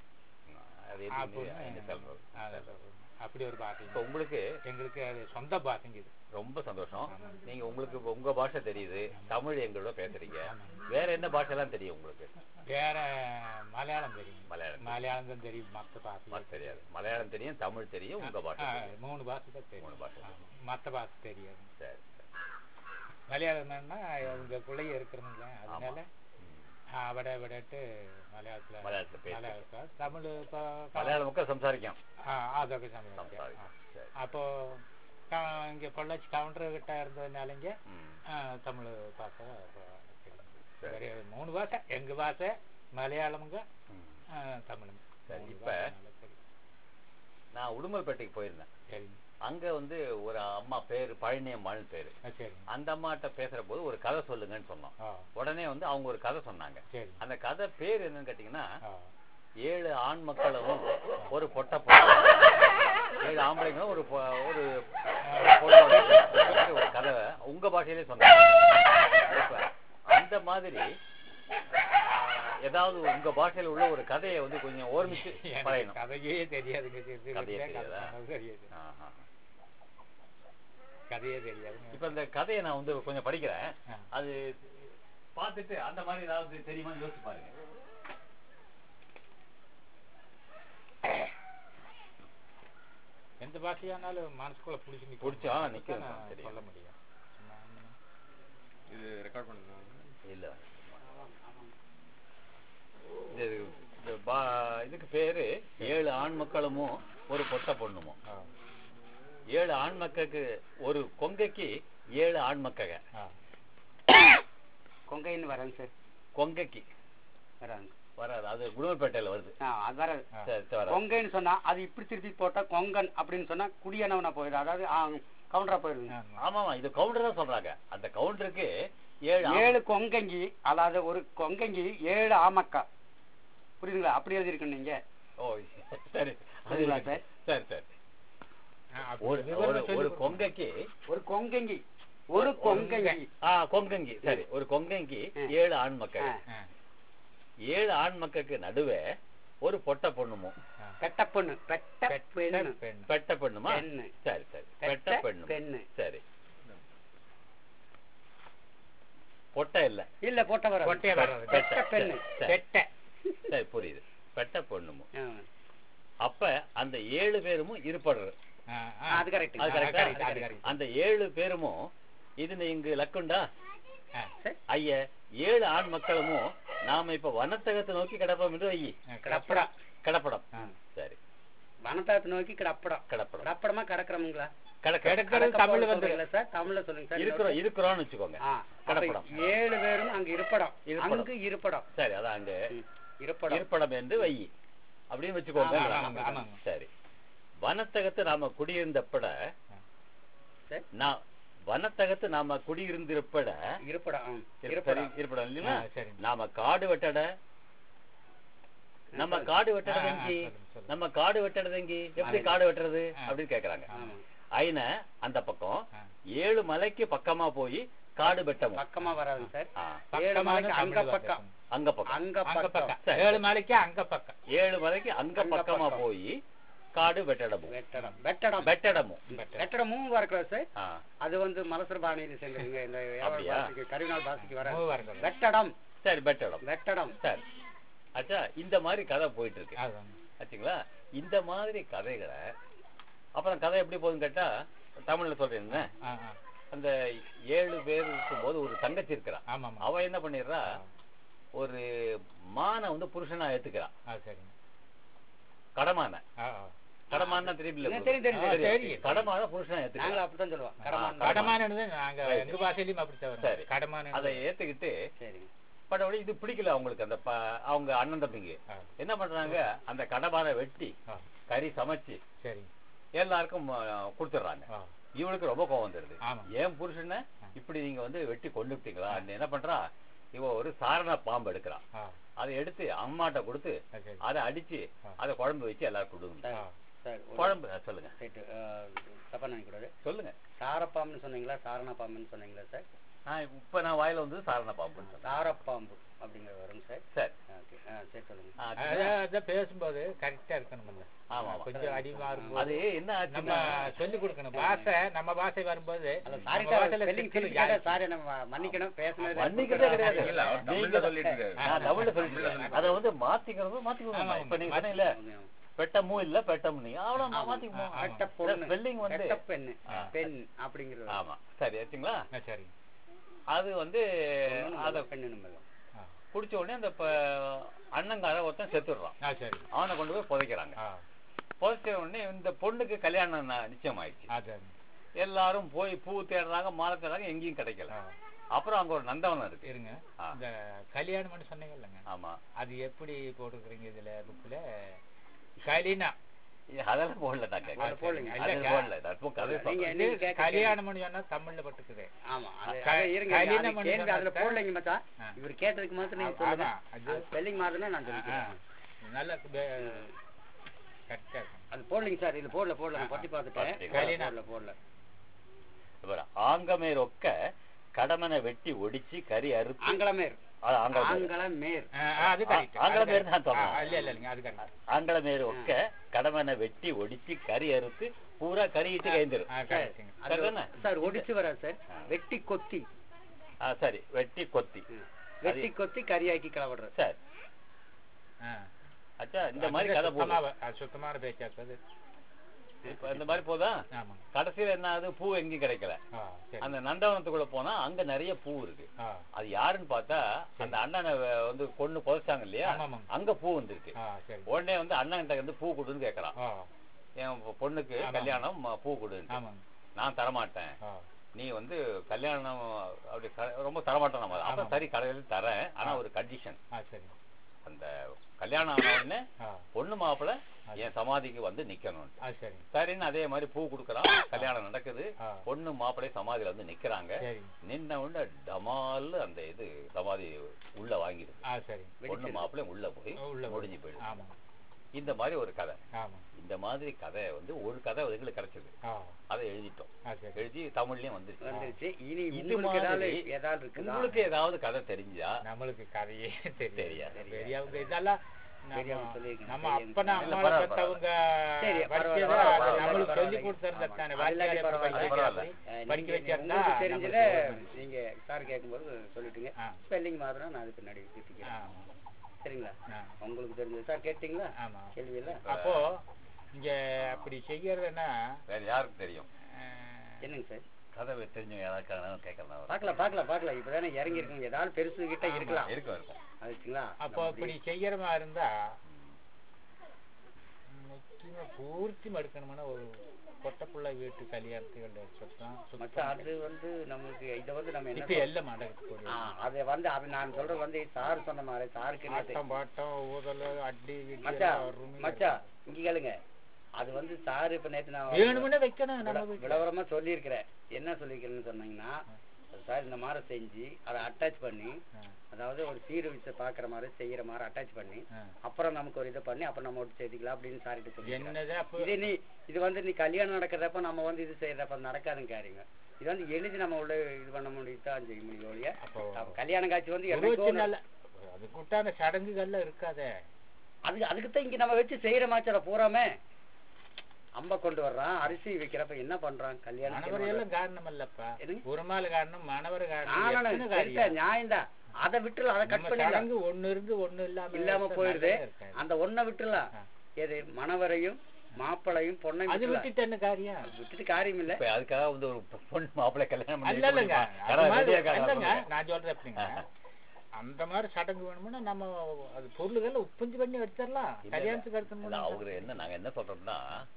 அது என்ன என்ன சொல்றது அப்படி ஒரு பாஷை இப்போ உங்களுக்கு எங்களுக்கு அது சொந்த பாஷைங்க இது ரொம்ப சந்தோஷம் நீங்க உங்களுக்கு இப்ப உங்க பாஷை தெரியுது தமிழ் எங்களோட பேசுறீங்க வேற என்ன பாஷைலாம் தெரியும் உங்களுக்கு வேற மலையாளம் தெரியும் மலையாளம் மலையாளம் தான் தெரியும் மற்ற பாஷை மத்த தெரியாது மலையாளம் தெரியும் தமிழ் தெரியும் உங்க பாஷை ஆ, தெரியும். மூணு பாஷை தான் மூணு தெரியும் பாஷை ஆமா. மற்ற பாஷை தெரியாது சரி சரி. மலையாளம்னா உங்க பிள்ளைய இருக்கிறவங்க அதனால ம். അവിടെ ഇവിടെയിട്ട് മലയാളത്തില് മലയാളത്തില് പേര്. മലയാളത്തില് തമിഴ് ഇപ്പൊ மலையாளம் ഒക്കെ സംസാരിക്കാം ആ അതൊക്കെ സംഭവിക്കാം സംസാരിക്കാം ശരി. അപ്പോ இங்கே பொள்ளாச்சி கவுண்டர் கிட்ட இருந்ததுனாலங்க ம். தமிழ் பாஷை சரி மூணு பாஷை எங்க பாஷை மலையாளமுங்க ம். ஆ, தமிழுங்க சரி, மூணு இப்ப பாஷைனால சரி. நான் உடுமல்பேட்டைக்கு போயிருந்தேன் சரிங்க அங்க வந்து ஒரு அம்மா பேரு பழனியம்மாள்னு பேரு ஆ, சரிங்க அந்த அம்மாட்ட பேசுற போது ஒரு கதை சொல்லுங்கன்னு சொன்னோம் ஆ உடனே வந்து அவங்க ஒரு கதை சொன்னாங்க சரி அந்த கதை பேர் என்னன்னு கேட்டீங்கன்னா ஆ ஏழு ஆண் மக்களும் ஒரு பொட்டை பொண்ணு ஏழு ஆம்பளைங்களும் ஒரு பொ- ஒரு பொண்ணோட சேர்ந்து ஒரு கதை உங்க பாஷையிலே சொன்னாங்க இப்ப அந்த மாதிரி ஆஹ், ஏதாவது உங்க பாஷையில உள்ள ஒரு கதையை வந்து கொஞ்சம் ஓர்மிச்சு எனக்கு பழையணும் கதையே தெரியாதுங்க சரி, சரி, கதையே கதை தெரியாதா? சொன்னது தெரியாது ஆஹா. கதையே தெரியாதுங்க இப்ப இந்த கதையை நான் வந்து கொஞ்சம் படிக்கிறேன் ஆ. அது பார்த்துட்டு அந்த மாதிரி ஏதாவது தெரியுமான்னு யோசிச்சு பாருங்க எந்த பாஷையானாலும் மனசுக்குள்ள பிடிச்சி நிக்கும். பிடிச்சா நிக்கும், அப்பதான் தெரியும். சொல்ல முடியும் இது ரெக்கார்ட் பண்ணுங்க இல்ல இது இந்த பா- இதுக்கு பேரு ஏழு ஆண் மக்களுமோ ஒரு பொட்ட பொண்ணுமோ ஆ, ஏழு ஆண் மக்களுக்கு ஒரு கொங்கைக்கு ஏழு ஆண் மக்கக ஆ. கொங்கைன்னு வரேங்க சார் கொங்கைக்கு வராங்க வராது அது குடும்பப்பேட்டையில வருது ஆ, அது வராது ஆ. சரி, சரி, வராது கொங்கைன்னு சொன்னா அது இப்படி திருப்பி போட்டா கொங்கன் அப்படின்னு சொன்னா குடியானவனா போயிடும் அதாவது ஆ, கவுண்டரா போயிருங்க ஆமா. ஆமாமா இது கவுண்டர் தான் சொல்றாங்க அந்த கவுண்டருக்கு ஏழு ஆண் ஏழு கொங்கங்கி அதாவது ஒரு கொங்கங்கி ஏழு ஆமக்கா புரியுதுங்களா அப்படி எழுதிருக்கணும் நீங்க ஓ சரி புரியுதுங்களா சார்? சரி சரி ஆ, அப்படி ஒரு விவரமா ஒரு சொல்லி ஒரு கொடுங்க. கொங்கைக்கு ஒரு கொங்கங்கி ஒரு கொங்கங்கி ஆ கொங்கங்கி சரி ஒரு கொங்கங்கி ஆ. ஏழு ஆண் மக்கள் ஆ. ஆ, ஏழு ஆண் மக்களுக்கு நடுவே ஒரு பொட்ட பொண்ணுமோ ஆ. பெட்ட பொண்ணு பெட்ட பெண்ணு பெண் பெட்ட பெண்ணுமா பெண்ணு. சரி சரி பெட்ட பெட்ட பெண்ணு பெண்ணு சரி பொட்டை இல்ல இல்ல போட்ட வர கொட்டையை வர்றது பெட்ட பெட்ட பெண்ணு சரி, பெட்டை சரி புரியுது பெட்ட பொண்ணுமோ ஆ. அப்ப அந்த ஏழு பேரும் இருப்படுறது ஆ, ஆ. அது கரெக்ட் அது ஆ, correct ஆ? correct, அது correct. அந்த ஏழு பேருமோ இது இங்கு லக்குண்டா ஆ, ஐய ஏழு ஆண் மக்களுமோ நாம இப்ப வனத்தகத்தை நோக்கி கிடப்போம் என்று ஐயி ஆ, கடப்படா கடப்படம் ஆ. சரி வனத்தாத்தை நோக்கி கிடப்படம் கடப்படம் கடப்படமா கடக்கிறோமுங்களா கடக்க கிடக்கிறது தமிழ்ல வந்து சொல்றீங்களா சார் தமிழ்ல சொல்லுங்க சார் இருக்கிறோம் இருக்கிறோம்னு வச்சுக்கோங்க ஆ, அப்ப கடப்படம். ஏழு பேரும் அங்க இருப்படம் இருப்படம். அங்கு இருப்படம் சரி அதான் அங்க ம், இருப்படம் இருப்படம் என்று வை அப்படின்னு வச்சுக்கோங்க ஆமா, ஆமாங்க, ஆமாங்க. சரி வனத்தகத்து நாம குடியிருந்தப்பட சரி. நான் வனத்தகத்து நாம குடியிருந்திருப்பட இருப்படம் ஆ, இரு- இருப்படம் சரி, இருப்படம் இல்லைங்களா ஆ, சரி. நாம காடு வெட்டட நம்ம காடு ஆ, வெட்டறது ஆ, எங்கி சொல்லுங்க, சொல்லுங்க. நம்ம காடு வெட்டறது எங்கி எப்படி அது- காடு வெட்டுறது ஆ. அப்படின்னு கேக்குறாங்க ஆமா ஐன அந்த பக்கம் ஆ. ஏழு மலைக்கு பக்கமா போய் காடு வெட்டமும் பக்கமா வராதுங்க சார் ஆ, ஏழு பக்கமான மலைக்கு அங்க தமிழ்ல பக்கம் பேசணும். அங்க பக்கம் அங்க அங்க பக்கம் பக்கம் சரி. ஏழு மலைக்கு அங்க பக்கம் ஏழு மலைக்கு அங்க அங்க பக்கமா பக்கம். போய் காடு வெட்டடமும் வெட்டடம் வெட்டடம் வெட்டடமும் வெட்டடமும் வரக்கூடாது சார் ஆ, அது வந்து மலசர பாணியில சேர்ந்துருங்க இந்த ஏழாவது அப்படியா? பாசிக்கு கருவிநாள் பாசிக்கு வர மூவு வரக்கூடாது. வெட்டடம் சரி வெட்டடம் வெட்டடம் சரி அச்சா இந்த மாதிரி கதை போயிட்டு இருக்கு அதுதாங்க. ஆச்சுங்களா இந்த மாதிரி கதைகளை அப்புறம் கதை எப்படி போகுதுன்னு கேட்டா தமிழ்ல சொல்றேன் ஆ, ஆ. அந்த ஏழு பேர் இருக்கும்போது ஒரு தங்கச்சி இருக்கிறா ஆமா ஆமா அவ என்ன பண்ணிடுறா ஒரு மானை வந்து புருஷனா ஏத்துக்கிறான் ஆ சரிங்க கடமான ஆ, ஆ. கடமான தெரியுமில்ல தெரியும், உங்களுக்கு? தெரியும், தெரியும். தெரியும். தெரியும். கடமான புருஷனா நாங்களும் ஏத்துக்கிறான் அப்படித்தான் சொல்லுவோம் ஆ, கடமான் கடமான். கடமானது நாங்க Right. எங்க பாஷையிலயும் அப்படித்தான் சரி. வரும் கடமான அதை ஏத்துக்கிட்டு சரிங்க பட் அவளுக்கு இது பிடிக்கல அவங்களுக்கு அந்த ப- அவங்க அண்ணன் தம்பிங்க ஆ. என்ன பண்றாங்க அந்த கடமான வெட்டி ஆ, கறி சமைச்சு சரி எல்லாருக்கும் ஆ, கொடுத்துடுறாங்க ஆ, இவளுக்கு ரொம்ப கோவம் வந்துருது ஆமா. ஏன் புருஷனை இப்படி நீங்க வந்து வெட்டி கொண்டு விட்டீங்களா என்ன பண்றா இவ ஒரு சாரண பாம்பு எடுக்கிறான் ஆ, அதை எடுத்து அம்மாட்ட கொடுத்து ஆ, சரி அதை அடிச்சு ஆ. அதை குழம்பு வச்சு எல்லாரும் கொடுங்க சார் ஆ. சார் ஒரு குழம்பு ஆ, சொல்லுங்க சைட்டு தப்பா நினைக்கூடாது சொல்லுங்க சாரப்பாம்புன்னு சொன்னீங்களா சாரண பாம்புன்னு சொன்னீங்களா சார் நான் இப்ப நான் வாயில வந்து சாரண பாம்புன்னு சொன்னேன் சாரப்பாம்பு அப்படிங்கிற வருங்க சார் சரி ஓகே ஆ சரி சொல்லுங்க ஆ, அதான் சரிங்களா? அதான் பேசும்போது கரெக்டா இருக்கணும்ல ஆமா ஆமா கொஞ்சம் அதிகமா அது இருக்கும்போது என்ன நம்ம ஆச்சுன்னா சொல்லி கொடுக்கணும் பாஷை நம்ம பாஷை வரும்போது அல்ல நம்ம சாரி பாஷையில ஸ்பெல்லிங் சிக்கல் திருப்பி ஜாஸ்தி. சாரி நம்ம மன்னிக்கணும் பேசுனது மன்னிக்கிறதே கிடையாது இல்ல, அவர் தமிழ்ல நீங்க சொல்லிட்டு இருக்காரு. நான் தமிழ்ல சொல்லிட்டு இருக்கேன். அதை வந்து மாத்திக்கிறதும் மாத்திக்கணும் ஆமா, இப்ப நீங்க மாத்தி- சொன்னீங்கல்ல பெட்டமும் இல்ல பெட்டம் நீ அவ்வளவு ஆமா. மாத்திக்குவோம் ஆமா. பெட்ட பொண்ணு ஸ்பெல்லிங் வந்து பெட்ட பெண்ணு ஆ. பெண் அப்படிங்கிறது ஆமா சரி ஆச்சுங்களா ஆ, சரி அது வந்து அத பெண்ணு நம்ம ஆ. குடிச்ச உடனே அந்த ப- அண்ணங்கார ஒருத்தன் செத்துடுறான் ஆ சரி அவனை கொண்டு போய் புதைக்கிறாங்க ஆ புதைச்ச உடனே இந்த பொண்ணுக்கு கல்யாணம் ந- நிச்சயம் ஆயிடுச்சு ஆ சரி எல்லாரும் போய் பூ தேடுறாங்க மாலை தேடுறாங்க எங்கேயும் கிடைக்கல ஆ. அப்புறம் அங்க ஒரு நந்தவனம் இருக்கு இருங்க ஆ. இந்த கல்யாணம்னு சொன்னீங்க இல்லைங்க ஆமா அது எப்படி போட்டுருக்கீங்க இதுல புக்ல கலினா இது அதெல்லாம் போடல நான் கேட்கறேன். அது போடலைங்க. அது இல்ல, போடல நான் இப்போ கதை நீங்க சொல்றேன். நீங்க கேட்க கல்யாணம் சொன்னா தமிழ்ல பட்டுக்குது ஆமா அது க- அது இருங்க கல்யாணம் அது பண்ணி கேள்வி அதுல சொன்னாக்கா- போடலைங்க மச்சான் ஆ. இவர் கேட்டதுக்கு மாத்திரம் நீங்க ஆ, சொல்லுங்க ஆமா, அது- ஸ்பெல்லிங் மாத்திரம் நான் ஆ, சொல்லிக்கிறேன் நல்ல கரெக்டா இருக்கும் அது போடலைங்க சார் இது போடல போடல நான் பட்டி பார்த்துட்டேன் பார்த்தீங்களா? போடல போடல இவர் ஆங்கமே ரொக்க கடமனை வெட்டி ஒடிச்சு கறி அறுத்து ஆங்கிலமேர் அது ஆங்கலமேர் ஆங்கிலமேர் ஆ, ஆ, அது correct. ஆ, ஆங்கில அது பேர் தான் correct. சொல்றேன். ஆ, இல்ல இல்ல இல்லைங்க அது கரெக்ட் ஆங்கலமேர் ஒக்க கடமனை வெட்டி ஒடிச்சு கறி அறுத்து பூரா கறியிட்டு கைந்துரும் ஆ கரெக்ட்டுங்க அது சரிதானே? சார் ஒடிச்சு வராது சார் வெட்டி கொத்தி ஆ சரி வெட்டி கொத்தி வெட்டி கொத்தி கறியாக்கி கிளவிடுறது சரி ஆ. அச்சா இந்த மாதிரி அது கதை போகுது சுத்தமா- அது சுத்தமான பேச்சாக்கு அது இப்ப இந்த மாதிரி போதா ஆமாங்க கடைசியில என்ன ஆகுது பூ எங்கேயும் கிடைக்கல ஆ சரி அந்த நந்தவனத்துக்குள்ள போனா அங்க நிறைய பூ இருக்கு ஆ அது யாருன்னு பார்த்தா அந்த அண்ணனை வ- வந்து கொண்டு புதைச்சாங்க இல்லையா ஆமாமாங்க. அங்க பூ வந்திருக்கு ஆ சரி உடனே வந்து அண்ணன்கிட்ட வந்து பூ கொடுன்னு கேக்குறான் ஆ என் பொண்ணுக்கு ஆமா. கல்யாணம் ம, பூ கொடுன்னு ஆமாங்க நான் தரமாட்டேன் ஆ நீ வந்து கல்யாணம் அப்படி க- ரொம்ப தரமாட்டேன் நம்ம அப்ப ஆமா. சரி கடையில் தரேன் ஆனா ஆ. ஒரு கண்டிஷன் ஆ சரி அந்த கல்யாணம் ஆன உடனே ஆ பொண்ணு மாப்பிள என் சமாதிக்கு வந்து நிக்கணும் ஆ சரி சரின்னு அதே மாதிரி பூ கொடுக்குறான் கல்யாணம் நடக்குது ஆ. பொண்ணு மாப்பிள்ளை சமாதியில வந்து நிக்கிறாங்க சரி நின்ன உடனே டமால் அந்த இது சமாதி உள்ள வாங்கிடுது ஆ சரி பொண்ணு மாப்பிள்ளை உள்ள போய் உள்ள போய். முடிஞ்சு போயிடும் ஆமாங்க இந்த மாதிரி ஒரு கதை ஆமாங்க இந்த மாதிரி கதை வந்து ஒரு கதை எங்களுக்கு கிடைச்சது ஆ அதை எழுதிட்டோம் ஆ சரி எழுதி தமிழ்லயும் வந்துருச்சு வந்துருச்சு இனி இது உங்களுக்கு ஏதாவது மாதிரி ஏதாவது இருக்குதா உங்களுக்கு ஏதாவது கதை தெரிஞ்சா நம்மளுக்கு கதையே தெரியாது தெரியாது. பெரியவங்க இதெல்லாம் தெரியாம நம்ம சொல்லியிருக்கேன். நம்ம தெரியாது. அப்பனா இல்ல, அம்மாவை பரவாயில்ல, பெத்தவங்க சரி, படிச்சது பரவாயில்ல, அது பரவாயில்ல, நம்மளுக்கு சொல்லி பரவாயில்ல. கொடுத்தது தானே ஆமா. வாத்தியார் அது எப்படி பரவாயில்ல. படிக்க வைக்கிறாரு, அஹ் படிக்க நீங்க- வச்சிருந்தா உங்களுக்கு தெரிஞ்சத நம்மளுக்கு நீங்க சார் கேட்கும்போது சொல்லிட்டீங்க ஆ. ஸ்பெல்லிங் மாத்திரம் நான் அது பின்னாடி திட்டிக்கிறேன் ஆமா. சரிங்களா ஆ. உங்களுக்கு தெரிஞ்சது சார் கேட்டீங்களா ஆமா கேள்வி இல்ல அப்போ இங்க அப்படி செய்யறதுன்னா வேற யாருக்கு தெரியும் அஹ், என்னங்க சார் கதவை தெரிஞ்சவங்க யாராவது கேட்கலாம் பார்க்கலாம் பார்க்கலாம் பார்க்கலாம் இப்பதானே இறங்கி இருக்குங்க ஏதாவது பெருசு கிட்ட இருக்கலாம் இருக்கும் இருக்கும் அதுங்களா அப்போ இப்படி செய்யற மாதிரி இருந்தா முக்கியமா பூர்த்தி மடுக்கணும்னா ஒரு பொட்டப்புள்ள வீட்டு கல்யாணத்துகள் சுத்தம் மச்சா அது வந்து நமக்கு இதை வந்து நம்ம இப்ப என்ன எல்லாம் மடக்கு ஆ, அது வந்து அது நான் சொல்றது வந்து சார் சொன்ன மாதிரி சாருக்கு என்ன தெரியும்? ஆட்டம் பாட்டம் ஊதல் அடி கிடி மச்சா எல்லாம் வறுமை மச்சா இங்க கேளுங்க அது வந்து சார் இப்ப நேத்து நான் வேணும்னே வைக்கணும் நம்ம விள- வீட்டுல விளவரமா சொல்லியிருக்கிறேன் என்ன சொல்லியிருக்கிறேன்னு சொன்னீங்கன்னா சார் இந்த மாதிரி செஞ்சு அதை அட்டாச் பண்ணி ஆ, அதாவது ஒரு சீர் வச்சு பாக்குற மாதிரி செய்யற மாதிரி அட்டாச் பண்ணி ஆ. அப்புறம் நமக்கு ஒரு இதை பண்ணி அப்புறம் நம்ம ஒட்டு சேர்த்துக்கலாம் அப்படின்னு சார்கிட்ட சொல்லி என்னது அப்போ இது நீ இது வந்து நீ கல்யாணம் நடக்கிறப்ப நம்ம வந்து இது செய்யறப்ப நடக்காதுங்க காரியங்க இது வந்து எழுதி நம்ம உள்ள இது பண்ண முடியுதான் செய்ய முடியும் ஒழிய அப்போ அப்ப கல்யாண காட்சி வந்து இருபத்தி எனக்கும் நாலு அதுக்கு உண்டான சடங்குகள்லாம் இருக்காதே அது அதுக்குத்தான் இங்க நம்ம வச்சு செய்யற மாச்சட பூராமே அம்ப கொண்டு வர்றான் அரிசி வைக்கிறப்ப என்ன பண்றான் மணவர் கல்யாணம் எல்லாம் காரணம் இல்லப்பா என்னங்க? உருமால் காரணம் மணவர் காரணம் ஆனா எத்தனை காரியம் நியாயம்தான் அதை விட்டுல அதை கட் நம்ம பண்ணிடலாம் சடங்கு ஒண்ணு இருந்து ஒண்ணு இல்லாம இல்லாம இருந்தா போயிருது நல்லதே இருக்காது. அந்த ஒன்ன விட்டுலாம் ஆ. எது மணவரையும் மாப்பிளையும் பொண்ணையும் அது விட்டுலாம். விட்டுட்டு என்ன காரியம் விட்டுட்டு காரியம் இல்ல இப்ப அதுக்காக வந்து ஒரு பொண்ணு மாப்பிள்ளை கல்யாணம் பண்ணி அல்ல வைக்க இல்லைங்க முடியுமா? அது யாராவது மாதிரி- ready ஆ இருக்காங்களா அல்லங்க, சொல்லுங்க. நான் சொல்றேன் எப்படிங்க அந்த மாதிரி சடங்கு வேணும்னா நம்ம அது பொருள்கள் உப்பஞ்சு பண்ணி வச்சிடலாம் இல்ல, கல்யாணத்துக்கு இல்ல, எடுக்கணும் அவரு என்ன நாங்க என்ன சொல்றோம்னா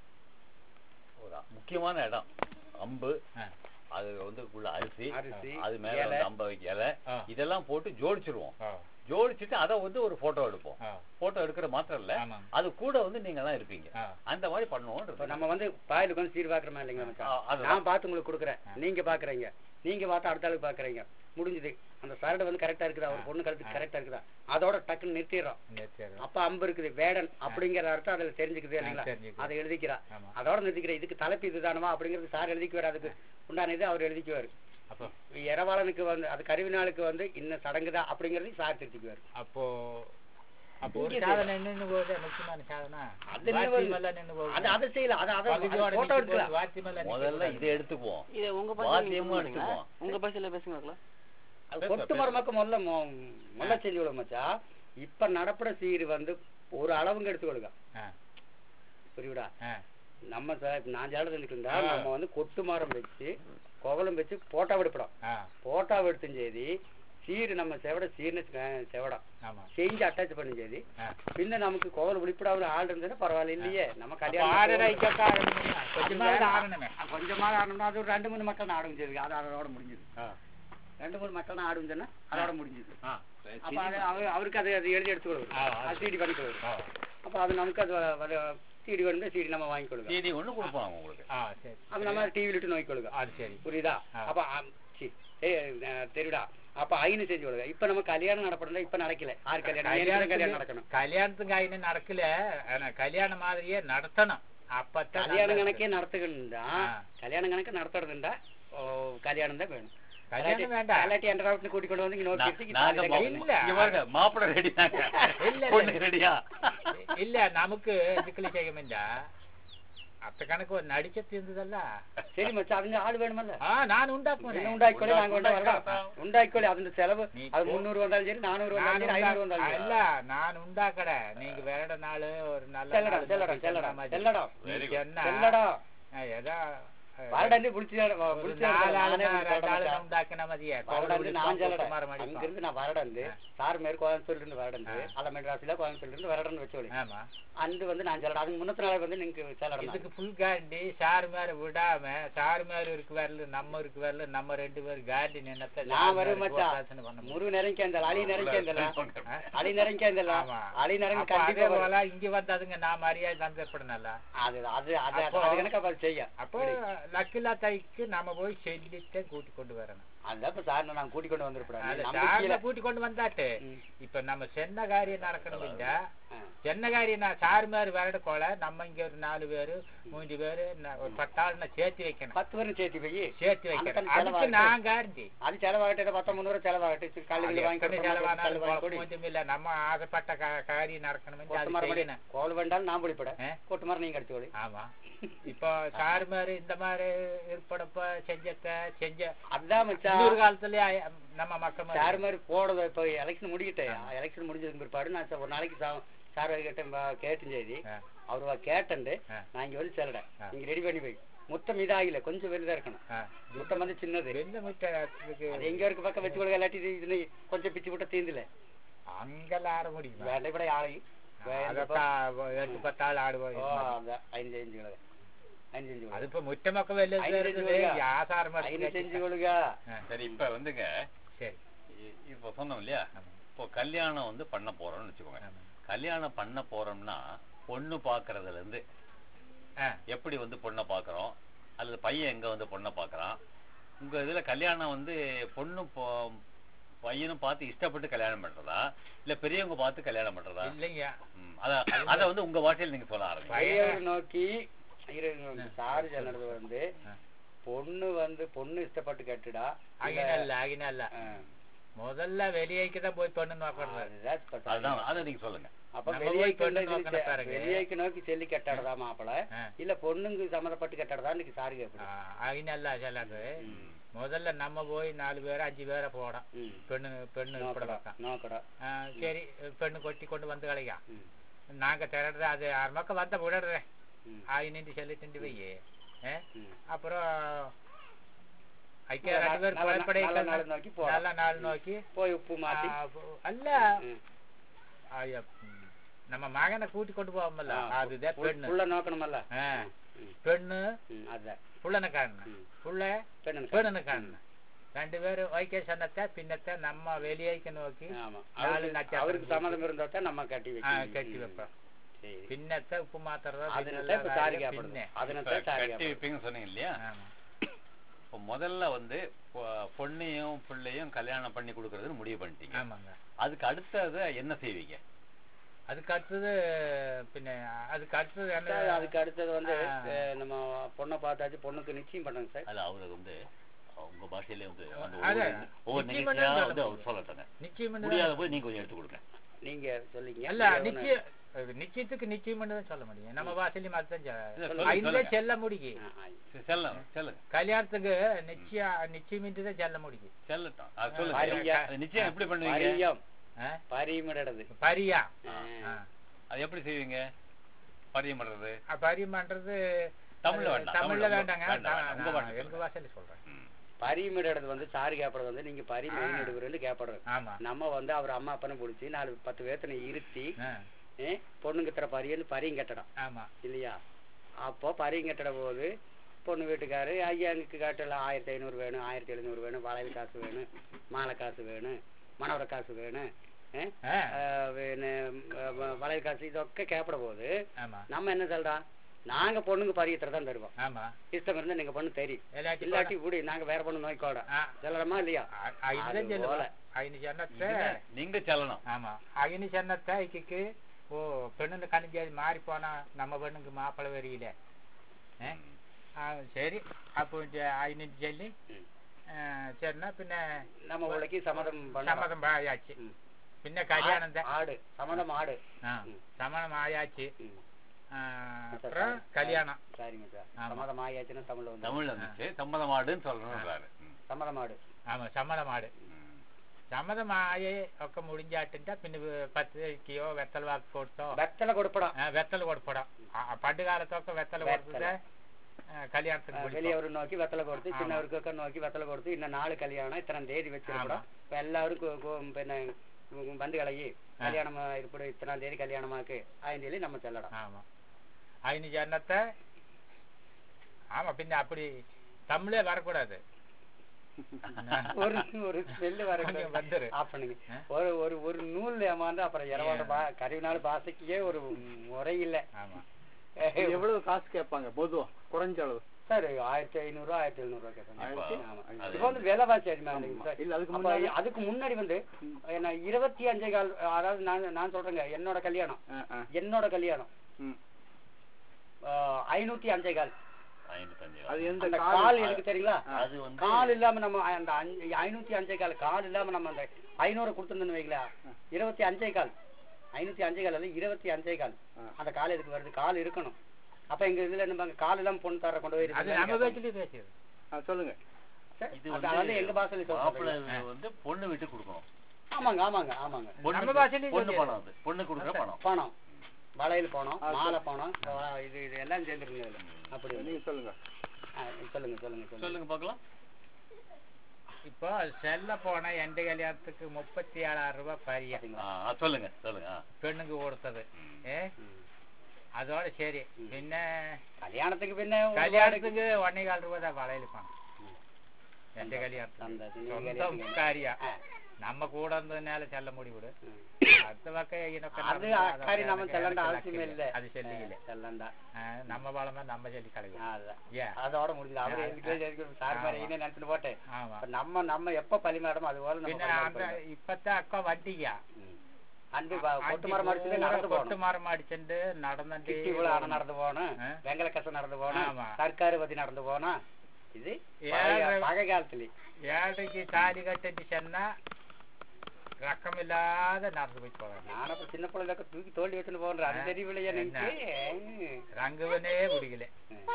ஒரு முக்கியமான இடம் அம்பு அது வந்து உள்ள அரிசி அரிசி அது மேல இலை. வந்து அம்ப வைக்க இலை ஆ. இதெல்லாம் போட்டு ஜோடிச்சிருவோம் ஜோடிச்சுட்டு அதை வந்து ஒரு போட்டோ எடுப்போம் போட்டோ எடுக்கிற மாத்திரம் இல்ல ஆமாம். அது கூட வந்து நீங்க எல்லாம் இருப்பீங்க ஆ. அந்த மாதிரி பண்ணுவோம் இப்ப நம்ம வந்து பாயில் உட்காந்து சீர் பாக்குற மாதிரி இல்லைங்க ஆ, மச்சான் அதுதான். நான் பார்த்து உங்களுக்கு கொடுக்குறேன் நீங்க பாக்குறீங்க நீங்க பார்த்து அடுத்த ஆளுக்கு பாக்குறீங்க முடிஞ்சுது அந்த சரடு வந்து கரெக்டா இருக்குதா ஒரு பொண்ணு கழுத்துக்கு கரெக்டா இருக்குதா அதோட டக்குன்னு நிறுத்திடுறோம் அப்ப அம்பு இருக்குது வேடன் அப்படிங்கிற அர்த்தம் அதுல தெரிஞ்சுக்குது இல்லைங்களா தெரிஞ்சுக்குது. அதை எழுதிக்கிறா ஆமா. அதோட நிறுத்திக்கிற இதுக்கு தலைப்பு இதுதானமா அப்படிங்கிறது சார் எழுதிக்குவார் அதுக்கு உண்டான இது அவர் எழுதிக்குவார் அப்போ இரவாளனுக்கு வந்து அது கருவினாளுக்கு வந்து இன்ன சடங்குதான் அப்படிங்கறது சார் திருத்திக்குவார் அப்போ அப்போ ஒரு இங்க சாதனை நின்னு போகுது முக்கியமான சாதனை அது என்ன வாத்தியம் வருது? எல்லாம் நின்னு போகுது அது அதை செய்யல அதை அதை பகுதியோட போட்டோ நிக்கும் போது எடுக்கலாம் வாத்தியம் எல்லாம் நிக்கும் முதல்ல போது இதை எடுத்துக்குவோம் இது உங்க வாத்தியமும் பாஷையில எடுத்துக்குவோம் உங்க பாஷையில பேசுங்க பார்க்கலாம். அது கொட்டு மரமாக்க முதல்ல மொ- முதல்ல செஞ்சு விட மச்சா இப்ப நடப்புற சீர் வந்து ஒரு அளவுங்க எடுத்துக்கொடுங்க ஆ, புரியுடா ஆ. நம்ம சார் இப்ப நான் ஜாட இருந்துக்கிட்டா ஆ. நம்ம வந்து கொட்டு மரம் வச்சு கோவலம் வச்சு போட்டோ எடுப்படும் ஆ, போட்டோ எடுத்தும் சரி சீர் நம்ம செவட சீர்னு வச்சுக்கோங்க, செவடம் ஆமா செஞ்சு அட்டாச் பண்ணி சரி ஆ. பின்ன நமக்கு கோவல் விழிப்படாத ஆள் இருந்ததுன்னா பரவாயில்ல இல்லையே நம்ம அப்போ கல்யாணம் ஆறரை இக்கக்க ஆரம்பிக்கணுமா? கொஞ்சமாவது ஆறணுமே. கொஞ்சமாக ஆடணும்னா அது ஒரு ரெண்டு மூணு மக்கள் தான் ஆடும் சரி அது அதோட முடிஞ்சது ரெண்டு மூணு மக்கள் தான் ஆடும் சொன்னா அதோட முடிஞ்சது ஆ, அப்ப அது அவரு- அவருக்கு அது அது எழுதி எடுத்து ஆ, ஆ. கொடுக்கும் அது சீடி பண்ணி கொடுக்கும் ஆ, அப்ப அது நமக்கு அது வ- வர- சீடி வேணும்னா சீடி நம்ம வாங்கி கொடுக்கலாம் டிடி ஒண்ணு கொடுப்போம் உங்களுக்கு ஆ, சரி அது நம்ம டிவில இட்டு நோக்கி கொடுக்கலாம் அது சரி புரியுதா ஆ. அப்ப ஆ, சி, ஏய், அஹ், தெரியுடா அப்ப ஐநு செஞ்சு கொடுங்க இப்ப நம்ம கல்யாணம் நடப்படல இப்ப நடக்கல ஆறு கல்யாணம் ஏழு கல்யாணம் கல்யாணத்துக்கு நடக்கணும் கல்யாணத்துக்கு ஆயின்னு நடக்கல ஆனா கல்யாணம் மாதிரியே நடத்தணும் அப்பத்தான் கல்யாண நல்லா கணக்கே நடத்துக்கணும்டா ஆ. கல்யாண கணக்கு நடத்துறதுண்டா ஓ, கல்யாணம் தான் வேணும் கல்யாணம் வேண்டாம். கலாட்டி என்ற கூட்டி கொண்டு வந்து இங்க நோக்கி நா- வச்சு நாங்க இங்க மா- கல்யாணம். இல்ல. இங்க பாருங்க மாப்பிள்ளை ரெடி தாங்க இல்ல, இல்ல. பொண்ணு ரெடியா இல்ல நமக்கு இதுக்குள்ள செய்யமெண்டா அத்த கணக்கு ஒரு நடிச்சது இருந்ததல்ல சரி மச்சான் அவங்க ஆள் வேணுமல்ல ஆ நான் உண்டாக்குவேன் என்ன உண்டாக்கிக்கொள்ளி நாங்க கொண்டு வரலாம் உண்டாக்கிக்கொள்ளி அதுல செலவு நீ அது போ. முந்நூறு வந்தாலும் சரி நானூறு நான் வந்தாலும் சரி ஐநூறு உண்டா- வந்தாலும் சரி இல்ல நான் உண்டாக்கட நீங்க வேற நாள் ஒரு நல்ல செல்லடா நாள் செல்லடா நோக்கி செல்லடா சொன்ன மாதிரி. செல்லடா நீ Very good. சொன்னா, செல்லடா ஆ, ஏதா வரடாண்டி புடிச்சு ஒரு புடிச்சு நாலு ஆளு நானே நான் ரெண்டு ஆளு மச்சான். உண்டாக்கின மாதிரியே வரடாந்து நான் செல்லடா குமார மாதிரி அங்கிருந்து நான் வரடந்து சார் மேல் கோயம்புத்தூர்ல இருந்து வரடந்து அல மெட்ராஸ்ல கோயம்புத்தூர்ல இருந்து வரடன்னு வச்சோளி ஆமா அந்து வந்து நான் செல்லடா அதுக்கு முன்னத்த நாள் வந்து நீங்க செல்லடா இதுக்கு ஃபுல் கேரண்டி சார் மேல விடாம சார் மேல இருக்கு வரல நம்ம இருக்கு வரல நம்ம ரெண்டு பேரும் கேரண்டி நின்னத்த நான் வரும் மச்சான் முரு நிறைஞ்ச அந்த அலி நிறைஞ்ச அந்த அலி நிறைஞ்ச அந்த ஆமா அலி நிறைஞ்சு அப்ப அதே கண்டிப்பா வரும். போல இங்க வந்ததுங்க நான் மரியாதை தந்துப்படணும்ல அது அது அது அப்போ- அது கணக்கா பார்த்து செய்ய அப்போ லக்கில்லா தைக்கு நாம போய் செல்லித்தான் கூட்டி கொண்டு வரணும் அதான் இப்ப சார் நான் கூட்டி கொண்டு வந்திருப்பேன் அது நம்ம சார்ல கீழே கூட்டி கொண்டு வந்தாட்டு ம். இப்ப நம்ம சென்ன காரியம் நடக்கணும் இல்ல ஆ. சென்ன காரியம் நான் சார் மாதிரி விரட கோல நம்ம இங்க ஒரு நாலு பேரு மூஞ்சு பேரு ந- ஒரு பத்தாள் நான் சேர்த்து வைக்கணும் பத்து பேரும் சேர்த்து போய் சேர்த்து அந்த வைக்கணும் தண்ணி அதுக்கு செலவாகட்டும். நான் காரண்டி அது செலவாகட்டு பத்து முந்நூறு செலவாகட்டு கல்லுகள் வாங்கி எத்தனை கொடுத்தோம், கல் செலவானாலும் வாங்கி கொடு. குழப்பம் இல்ல நம்ம ஆசைப்பட்ட கா- காரியம் நடக்கணும் கொட்டு மரம் படி. கோல் வேண்டாலும் நான் பிடிப்பட ஆ? கொட்டு மரம் நீங்க அடிச்சு கொடு ஆமா இப்போ சார் மாதிரி இந்த மாதிரி இருப்படப்ப செஞ்சத்த செஞ்ச அதான் மச்சான் இன்னொரு காலத்துல நம்ம மக்கள் மாதிரி சார் மாதிரி போடுறது இப்போ எலெக்ஷன் முடிக்கிட்டு எலெக்ஷன் முடிஞ்சதுக்கு பிற்பாடு நான் ச- ஒரு நாளைக்கு சா- சார் கிட்ட கேட்டேன் செய்தி ஆ. அவர் கேட்டேன்ட்டு ஆ. நான் இங்க வந்து செல்லடேன் ஆ. நீங்க ரெடி பண்ணி போய் முத்தம் இதாகல கொஞ்சம் வெளிதான் இருக்கணும் ஆ. முத்தம் வந்து சின்னது வெந்த முட்டைக்கு அது எங்க இருக்கு பக்கம் வச்சு கொடுக்க இல்லாட்டி இது- இது கொஞ்சம் பிச்சு விட்ட தீந்துல அங்கெல்லாம் ஆட முடியுமா வேண்ட கூட ஆளையும் அதப்பா எட்டு பத்தாள் ஆடுவோம் ஓ அந்த ஐந்து அஞ்சு கிலோ அஞ்சு அஞ்சு அது கிலோ இப்ப முட்டமொக்க வெளில ஐந்து இருக்குது செஞ்சு ஆசாரம் ஐநூத்தி அஞ்சு கிலோங்க சரி இப்ப வந்துங்க சரி இ- இப்போ சொன்னோம் இல்லையா ஆமா. இப்போ கல்யாணம் வந்து பண்ண போறோம்னு வச்சுக்கோங்க ஆமா. கல்யாணம் பண்ண போறோம்னா பொண்ணு பாக்குறதுல இருந்து ஆ, எப்படி வந்து பொண்ணை பாக்குறோம் அல்லது பையன் எங்க வந்து பொண்ணை பாக்குறான் உங்க இதுல கல்யாணம் வந்து பொண்ணு பொ- பையனும் பார்த்து இஷ்டப்பட்டு கல்யாணம் பண்றதா இல்ல பெரியவங்க பார்த்து கல்யாணம் பண்றதா இல்லைங்க ம், அத அத வந்து உங்க பாஷையில் நீங்க சொல்ல ஆரம்பிங்க பையன் நோக்கி இருங்க, சாரு சொன்னது வந்து ஆ. பொண்ணு வந்து பொண்ணு இஷ்டப்பட்டு கட்டுடா ஆகினல்ல ஆகினல்ல ஆ. முதல்ல வெளியேக்கு தான் போய் பொண்ணு நோக்கணும் அதுதான் இப்ப சாரு. அதுதான் அதை நீங்க சொல்லுங்க அப்ப நம்ம வெளியே போய் பொண்ணு நோக்கணும் பாருங்க. வெளியேக்கு நோக்கி செல்லி கட்டாடதா மாப்பிள ஆ. இல்ல பொண்ணுங்க சம்மந்தப்பட்டு கட்டாடதா இன்னைக்கு சாரு கேட்பது ஆகினல்ல சொல்லாது முதல்ல நம்ம போய் நாலு பேரை அஞ்சு பேரை போடும் ம். பெண்ணு பெண்ணு இப்படி நோக்கடா பக்கம் நோக்கடா ஆ, சரி பெண்ணு கொட்டி கொண்டு வந்து கலையா ம். நாங்க திரடுற அது ஆறு மக்கள் வந்த விடுறேன் ம். ஆகினிட்டு சொல்லிட்டு போய் ம். அப்புறம் ஐக்கிய நல்ல- ரெண்டு பேர் நல்ல- குழப்படை நல்ல நாள் நோக்கி போலாம். நல்ல நாள் நோக்கி போய் உப்பு மாத்தி ஆ, போ- அல்ல ம். ஐயா, ம், நம்ம மகனை கூட்டி கொண்டு போவோம்ல ஆ, அதுதான் புள்ள- பெண்ணு புள்ள நோக்கணுமல்ல ஆ, ம். பெண்ணு ம், அதுதான் புள்ளனை காரணம் ம். புள்ள பெண்ணு பெண்ணனு காரணம் ரெண்டு பேரும் வைக்க சொன்னத்தை பின்னத்தை நம்ம வெளியேக்கு நோக்கி ஆமா நாலு அவருக்கு- நட்சத்திரம் அவருக்கு சம்மதம் இருந்தா தான் நம்ம கட்டி ஆ, வைக்கணும் கட்டி வைப்போம் சரி பின்னத்தை உப்பு மாத்துறதா அதனால இப்ப சாரி கேப்படுது பின்ன அதனால இப்ப தான் சாரி கட்டி கேப்படுது வைப்பீங்கன்னு சொன்னீங்க இல்லையா ஆமா இப்போ முதல்ல வந்து பொ- பொண்ணையும் பிள்ளையும் கல்யாணம் பண்ணி கொடுக்கறதுன்னு முடிவு பண்ணிட்டீங்க ஆமாங்க அதுக்கு அடுத்தது என்ன செய்வீங்க அதுக்கு அடுத்தது பின்ன அதுக்கு அடுத்தது என்ன சார், அதுக்கு அடுத்தது வந்து ஆ. அஹ், நம்ம பொண்ணை பார்த்தாச்சு பொண்ணுக்கு நிச்சயம் பண்ணுங்க சார் அது அவருக்கு வந்து உங்க பாஷையிலே வந்து அந்த அது, ஒவ்வொரு- ஒவ்வொரு நிச்சயம் நிகழ்ச்சியா பண்ணி வந்து அவர் சொல்லட்டுங்க நிச்சயம் பண்ணி முடியாத போது நீங்க கொஞ்சம் எடுத்து கொடுங்க நீங்க சொல்லிங்க அல்ல நிச்சயம் அது நிச்சயத்துக்கு நிச்சயம் பண்ணி தான் சொல்ல முடியும் நம்ம வாசலையும் அதுதான் இல்ல, சொல்ல- சொல்லுங்க, அதுதான் சொல்லுங்க. செல்ல முடியும் ஆ, ஆ. சரி, செல்லுங்க செல்லுங்க கல்யாணத்துக்கு நிச்சயம் நிச்சயமிட்டு தான் செல்ல முடியும் செல்லட்டும் அது சொல்லுங்க பாரியா. அது நிச்சயம் எப்படி பண்ணுவீங்க பரியம் ஆ? பரிமிடது பரியா ஆ. ஆ. அது எப்படி செய்வீங்க பரியம் பண்றது ஆ, பரியம் பண்றது தமிழ்ல அது வேண்டாம், தமிழ்ல தமிழ்ல வேண்டாங்க வேண்டாம், வேண்டாம். உங்க நான் பாஷையில எங்க பாஷையில சொல்றேன் ம். பரிமிடது வந்து சாரி கேப்படுறது வந்து நீங்க பரி ஆ. மெயின் எடுக்கிறேன்னு கேப்படுறது ஆமா நம்ம வந்து அவர் அம்மா அப்பனை பிடிச்சி நாலு பத்து பேர்த்தனை இருத்தி ஆ, ஏ, பொண்ணுங்க தர பரியன்னு பரியும் கட்டடம் ஆமா இல்லையா அப்போ பரியும் கட்டட போது பொண்ணு வீட்டுக்காரு ஐயாவுக்கு காட்டில் ஆயிரத்தி ஐநூறு வேணும் ஆயிரத்தி எழுநூறு வேணும் வளையல் காசு வேணும் மாலை காசு வேணும் மணவர காசு வேணும் ஏ? ஆ, ஆஹ் வேணும், வ- வ- வளையல் காசு இதொക്കെ கேப்பட போது ஆமா நம்ம என்ன சொல்றோம் நாங்க பொண்ணுங்க பரியத்துல தான் தருவோம் ஆமா இஷ்டம் இருந்தா நீங்க பொண்ணு தெரியும் எல்லாத்தையும் இல்லாட்டி விடு நாங்க வேற பொண்ணு நோய்க்கோட ஆ, சொல்லலாமா இல்லையா அ- ஐந்து அது தான் போல. சொல்லுவோம் ஐந்து சொன்னத்தை இதுல நீங்க செல்லணும் ஆமா ஐந்து சொன்னத்தை ஐக்கு ஓ பெண்ணுன்னு கணிஞ்சாது மாறி போனா நம்ம பெண்ணுக்கு மாப்பிள்ளை வரியில ஏ? ஆ, சரி அப்போ ஐநூற்றி சொல்லி ம். ஆ, சரிண்ணா பின்ன நம்ம உலகி சம்மதம் பண்ண சம்மதம் ஆயாச்சு ம். பின்ன கல்யாணம் தான் ஆடு சம்மதம் ஆடு ஆ, ம். சம்மதம் ஆயாச்சு ம். ஆ, அப்புறம் கல்யாணம் சரி மச்சான் ஆமா. சம்மதம் ஆயாச்சுன்னா தமிழ்ல வந்து தமிழ்ல இருந்துச்சு சம்மதம் ஆடுன்னு சொல்லணும்ன்றாரு ம். சம்மதம் ஆடு ஆமா சம்மதம் ஆடு ம். சம்மதம் ஆயே ഒക്കെ முடிஞ்சாட்டுட்டா പിന്നെ പത്തിരിക്കയോ വെത്തൽ വാക്ക് കൊടുത്തോ வெத்தலை கொடுப்படம் ആ, വെത്തൽ കൊടുപ്പടാം പണ്ട് കാലത്തൊക്കെ വെത്തൽ കൊടുത്തത് ആ, കല്യാണത്തിന് அஹ் கொடுப்போம். வெளியவர் நோக்கி வெத்தலை கொடுத்து ஆமா. சின்னவருக்கு நோக்கி வெத்தலை கொடுத்து இன்னும் நாலு கல்யாணம் இத்தனை தேதி வச்சிருக்கோம் இப்ப எல்லாரும் கு- கு- பின்ன உம் வந்து கலகி கல்யாணம் இப்படி இத்தனாம் தேதி கல்யாணமாக்கு ஆயிரம் தேதி நம்ம செல்லலாம் ஆமா അതിന് ജനത്തെ ஆமா பின்ன அப்படி தமிழே வரக்கூடாது ஒரு ஒரு ஸ்மெல்லு வர அங்க வந்துரு. ஆஃப் பண்ணுங்க ஆ? ஒரு ஒரு ஒரு நூல் ஏமாந்து அப்புறம் இரவோட பா கருவினால பாசைக்கே ஒரு முறை இல்ல ஆமா எவ்வளவு காசு கேட்பாங்க பொதுவா குறைஞ்ச அளவு சார் ஆயிரத்தி ஐநூறுரூவா ஆயிரத்தி எழுநூறுவா கேட்குறாங்க ஆயிரத்தி? ஆமா. அது இப்போ வந்து விலைவாசி அதிகமாகுதுங்க சார் இல்ல அதுக்கு அப்ப முன்னாடி அதுக்கு முன்னாடி வந்து என்ன இருபத்தி அஞ்சே கால் அதாவது நான் நான் சொல்றேங்க என்னோட கல்யாணம் ஆ, ஆ. என்னோட கல்யாணம் ம். ஐநூத்தி அஞ்சே கால் ஐநூத்தஞ்சு அது எந்த அந்த கால் கால் எனக்கு தெரியுங்களா அது வந்து கால் இல்லாம நம்ம அந்த அஞ்சு ஐநூத்தி அஞ்சே கால் கால் இல்லாம நம்ம அந்த ஐநூறு கொடுத்துருந்தோன்னு வைங்களா இருபத்தி அஞ்சே கால் ஐநூத்தி அஞ்சே கால் அல்ல இருபத்தி அஞ்சே கால் ஆ. அந்த கால் எதுக்கு வருது கால் இருக்கணும் அப்ப எங்க இதுல நம்ம கால் இல்லாம பொண்ணு தர கொண்டு போய் அது இருக்கீங்களா? நம்ம பேச்சுலயே பேசுறது ஆ, சொல்லுங்க சார், இது அது வந்து எங்க வந்து பாஷையில மாப்பிள்ளை சொல்றேன் வந்து பொண்ணு விட்டு கொடுக்கணும் ஆமாங்க ஆமாங்க ஆமாங்க பொண்ணு நம்ம பாஷையிலயும் பொண்ணு சொல்லிடு. பணம் அது பொண்ணு கொடுக்குற பணம் பணம் வளையல் பணம் மாலை பணம் இது இது எல்லாம் சேர்ந்துருக்குங்க இதுல அப்படி வந்து. நீங்க சொல்லுங்க ஆ, சொல்லுங்க சொல்லுங்க சொல்லுங்க சொல்லுங்க பார்க்கலாம் இப்போ செல்ல போன எந்த கல்யாணத்துக்கு முப்பத்தி ஏழாயிரம் ரூபாய் பரியம் ஆ, ஆ, சொல்லுங்க சொல்லுங்க ஆ. பெண்ணுக்கு கொடுத்தது ஏ ம். அதோட சரி பின்ன கல்யாணத்துக்கு பின்ன ஒரு கல்யாணத்துக்கு ஒன்னே கால் ரூபாய் தான் வளையல் பணம் ம். எந்த கல்யாணத்துக்கு சந்தோஷம். நீங்க சொந்தம் கல்யாணத்துக்கு. காரியா ஆ. நம்ம கூட இருந்ததுனால செல்ல முடிவிடு ம். அடுத்த பக்கம் இனக்கம் அது நடந்தா அதை அக்காரி நம்ம எனக்கு செல்லண்ட எனக்கு அவசியமே இல்ல அது செல்லிக்கல செல்லண்டா நம்ம பலமா நம்ம சொல்லி கலையும் அதான் ஏன் அதோட முடிஞ்சது அவர் எதுக்கு சார் மாதிரி ஆமா. என்ன நினைச்சுட்டு போட்டேன் ஆமா இப்ப நம்ம நம்ம எப்ப பழிமாடமோ அது போல நம்ம பின்ன பரிமாற அந்த போயிடலாம். இப்பத்தான் அக்கா வட்டியா ம். அன்பு ப- கொட்டு மரம் அடிச்சுட்டு நடந்து கொட்டு போகணும் மரம் அடிச்சுட்டு நடந்து கிட்டி விழா நடந்து போகணும் ஆ. வெங்கல கசம் நடந்து போகணும் ஆமா. தற்காரு பத்தி நடந்து போகணும் இது ஏழரை- பழைய- பகை காலத்துல ஏழைக்கு தாலி கட்டிட்டு சொன்னா ரக்கம் இல்லாத நடந்து போய் போவாங்க நான் அப்ப சின்ன பிள்ளைல தூக்கி தோண்டி வச்சுட்டு போறேன் அது ஆ. தெரியவில்லையா எனக்கு ரங்குவனே பிடிக்கல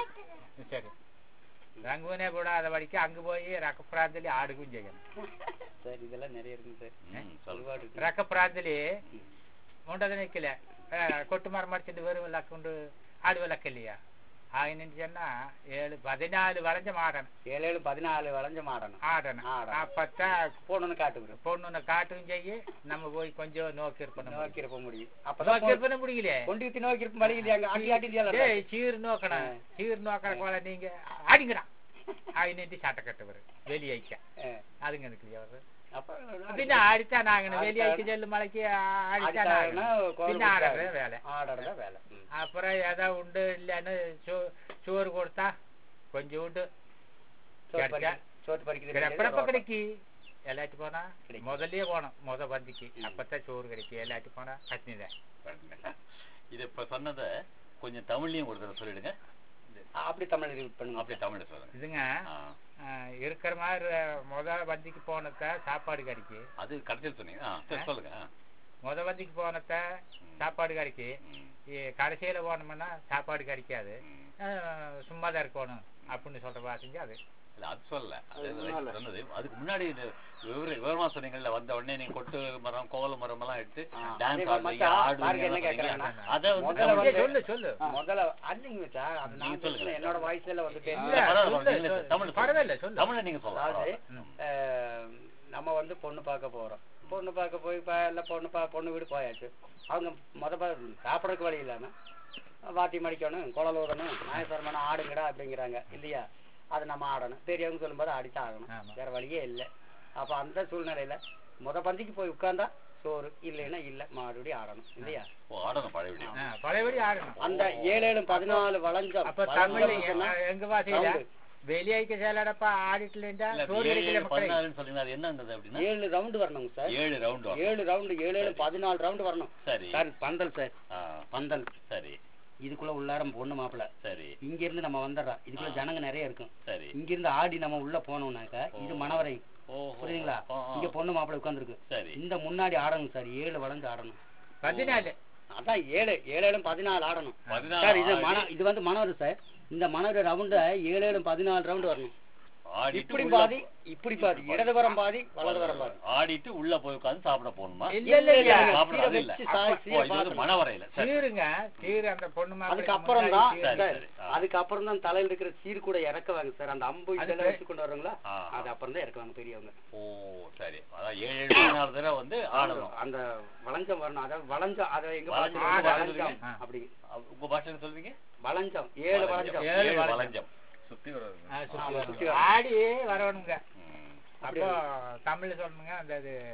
சரி ரங்குவனே கூடாத வரைக்கும் அங்க போய் ரக்க பிராந்தலி ஆடுக்கும் செய்யணும் சார் இதெல்லாம் நிறைய இருக்குங்க சார் ம், சொல்லுங்க ஒருபாடு இருக்கு. ரக்க பிராந்தலி ம். முண்டது நிக்கல அஹ், கொட்டு மரம் அடிச்சுட்டு வெறும் விளக்குண்டு ஆடு விளக்கு இல்லையா ஆகினு சொன்னா ஏழு பதினாலு வளைஞ்ச மாடணும் ஏழு ஏழு பதினாலு வளைஞ்சு மாடணும் ஆடணும் ஆடணும். அப்பத்தான் போகணும்னு காட்டுக்கிறோம் பொண்ணுன்னு காட்டும் செய்ய நம்ம போய் கொஞ்சம் நோக்கி இருப்பணும் நோக்கி இருப்ப முடியும் அப்பதான் நோக்கி இருப்பணும் முடியல கொண்டு வித்து நோக்கி இருப்ப மடியில் அங்க ஆட்டி ஆட்டி தியாலம் டேய் சீர் நோக்கணும் சீர் நோக்கிற போல நீங்க அடிங்கடா ஆயினி சட்டை கட்டுவாரு வெளியாய்க்க அதுங்க எனக்கு வருது அப்ப பின்ன அடித்தா நாங்க வெளியாய்க்கு செல்லு மலைக்கு அடித்தா அடித்தாங்கன்னா நாங்க. கோல் பின்ன ஆடுறது கொடுத்தாரு. வேலை ஆடுறதா வேலை ம். அப்புறம் ஏதோ உண்டு இல்லைன்னு சோ- சோறு கொடுத்தா கொஞ்சம் உண்டு சோறு கிடைச்சா- பறிக்க- சோறு பறிக்கிறது எப்படப்ப கிடைக்கி எல்லாட்டி போனா கிடைக்கும். முதல்லயே போனோம் முத பந்திக்கு அப்பதான் சோறு கிடைக்கும் எல்லாட்டி போனா பட்னிதான் இது இப்ப சொன்னத கொஞ்சம் தமிழ்லயும் ஒரு தடவை சொல்லிடுங்க அப்படி தமிழ் read பண்ணுங்க அப்படியே தமிழ்ல சொல்லுங்க இதுங்க ஆ. ஆஹ், இருக்கிற மாதிரி முத பந்திக்கு போனத சாப்பாடு கிடைக்கு அது கடைசியில் சொன்னீங்க ஆ, சரி, சொல்லுங்க ஆ. முத பந்திக்கு போனத சாப்பாடு கிடைக்கு ம், இ- கடைசியில போனோம்னா சாப்பாடு கிடைக்காது ம். ஆஹ், சும்மா தான் இருக்கணும் அப்படின்னு சொல்ற பாத்தீங்க அது இல்ல அது சொல்லல அது அது right முன்னால. சொன்னது அதுக்கு முன்னாடி இந்த விவர விவரமா சொன்னீங்கல்ல வந்த உடனே நீங்க கொட்டு மரம் கோல மரம் எல்லாம் எடுத்து ஆ, டான்ஸ் அதே ஆடுவீங்க மச்சான், ஆடுவீங்க பாருங்க என்ன எல்லாம் கேக்குறாங்கன்னா, சொன்னீங்க. அத வந்து முதல்ல தமிழ்ல- வந்து- சொல்லு சொல்லு முதல்ல அல்லைங்க வச்சா அது நீங்க நான் சொல்லுங்க. பேசுன என்னோட வாய்ஸ்ல வந்துட்டு இல்ல, இல்ல, பரவாயில்ல, சொல்லு, நீங்களே சொல்லு. தமிழ்ல சொல்லுங்க. பரவாயில்ல, சொல்லு. தமிழ்ல நீங்க சொல்லலாம் அதாவது பரவாயில்ல. ம். அஹ், நம்ம வந்து பொண்ணு பார்க்க போறோம் பொண்ணு பார்க்க போய் பா எல்லாம் பொண்ணு பா பொண்ணு வீடு போயாச்சு அவங்க முத பா சாப்பிடறதுக்கு வழி இல்லாம வாத்தி மடிக்கணும் குழல் ஊதணும் நாயசரமான ஆடுங்கடா அப்படிங்கிறாங்க இல்லையா அது நம்ம ஆடணும் பெரியவங்க சொல்லும்போது அடிச்சு ஆகணும் ஆமா. வேற வழியே இல்லை அப்ப அந்த சூழ்நிலையில முத பந்திக்கு போய் உட்கார்ந்தா சோறு இல்லைன்னா இல்ல மறுபடியும் ஆடணும் இல்லையா ஓ, ஆடணும் பழைய வீடியோ ஆ, பழையபடி ஆடணும் அந்த ஏழு ஏழு பதினாலு வளைஞ்சம் அப்ப வளைஞ்சம் தமிழ்ல சொன்னா எ- எங்க பாசையில round. வெளியாய்க்கு சேலடப்பா ஆடிட்டுல இல்ல, சோறு ஏழு, கிடைக்கல மக்களே பதினாறுன்னு சொன்னீங்க அது என்ன இருந்தது அப்படின்னா ஏழு ரவுண்டு வரணுங்க சார் ஏழு ரவுண்ட் ஏழு ரவுண்டு ஏழு ஏழு பதினாலு ரவுண்டு வரணும் சரி சார் பந்தல் சார் ஆ, பந்தல் சரி இதுக்குள்ள உள்ளாரம் பொண்ணு மாப்பிள சரி இங்க இருந்து நம்ம வந்துடுறோம் இதுக்குள்ள ஜனங்க நிறைய இருக்கும் சரி இங்க இருந்து ஆடி நம்ம உள்ள போனோம்னாக்கா இது மணவரை ஓஹோ. புரியுதுங்களா ஆ, ஆ. இங்க பொண்ணு மாப்பிள உட்காந்துருக்கு சரி இந்த முன்னாடி ஆடணும் சார் ஏழு வளைஞ்சு ஆடணும் பதினாலு அதான் ஏழு ஏழு ஏழு பதினாலு ஆடணும் பதினாலு சார் இது ஆடி- மன இது வந்து மணவர் சார் இந்த மணவர் ரவுண்ட ஏழு ஏழு பதினாலு ரவுண்டு வரணும் ஆடிட்டு இப்படி உள்ள- பாதி இப்படி பாதி இடதுபுறம் பாதி வலதுபுறம் பாதி ஆடிட்டு உள்ள போய் உட்கார்ந்து சாப்பிட போகணுமா இல்ல இல்ல இல்ல இல்ல, சாப்பிடாது இல்ல வச்சு சாய் ஓ, சீரை இது வந்து பாத்திரம். மணவரையில சரி சீருங்க சீரு அந்த பொண்ணு மாப்பிள்ளைக்கு அதுக்கப்புறம் தான் முன்னாடி சரி, சார், சரி, ஆ. அதுக்கப்புறம் தான் தலையில இருக்கிற சீர் கூட இறக்குவாங்க சார் அந்த அம்பு அது இதெல்லாம் பே- வச்சு கொண்டு வர்றாங்களா ஆ, ஆ. அது அப்புறம் தான் இறக்குவாங்க பெரியவங்க ஓ சரி அதான் ஏழு ஏழு பதினாலு தடவை வந்து ஆடணும் அந்த வளைஞ்சம் வரணும் அதாவது வளைஞ்சம் அதை எங்க வளைஞ்சம், பாத்து- வளைஞ்சம். வளைஞ்சம் ஆ. அப்படி அ- உங்க பாஷையில சொல்வீங்க வளைஞ்சம் ஏழு வளைஞ்சம் ஏழு ஏழு வளைஞ்சம். வளைஞ்சம் சுத்தி வர்றது ஆ, சுத்தி ஆமா, வரணும். சுத்தி வரணும். ஆடி வரணுங்க ம். அப்படி அப்போ தமிழ்ல சொல்லணுங்க அந்த இது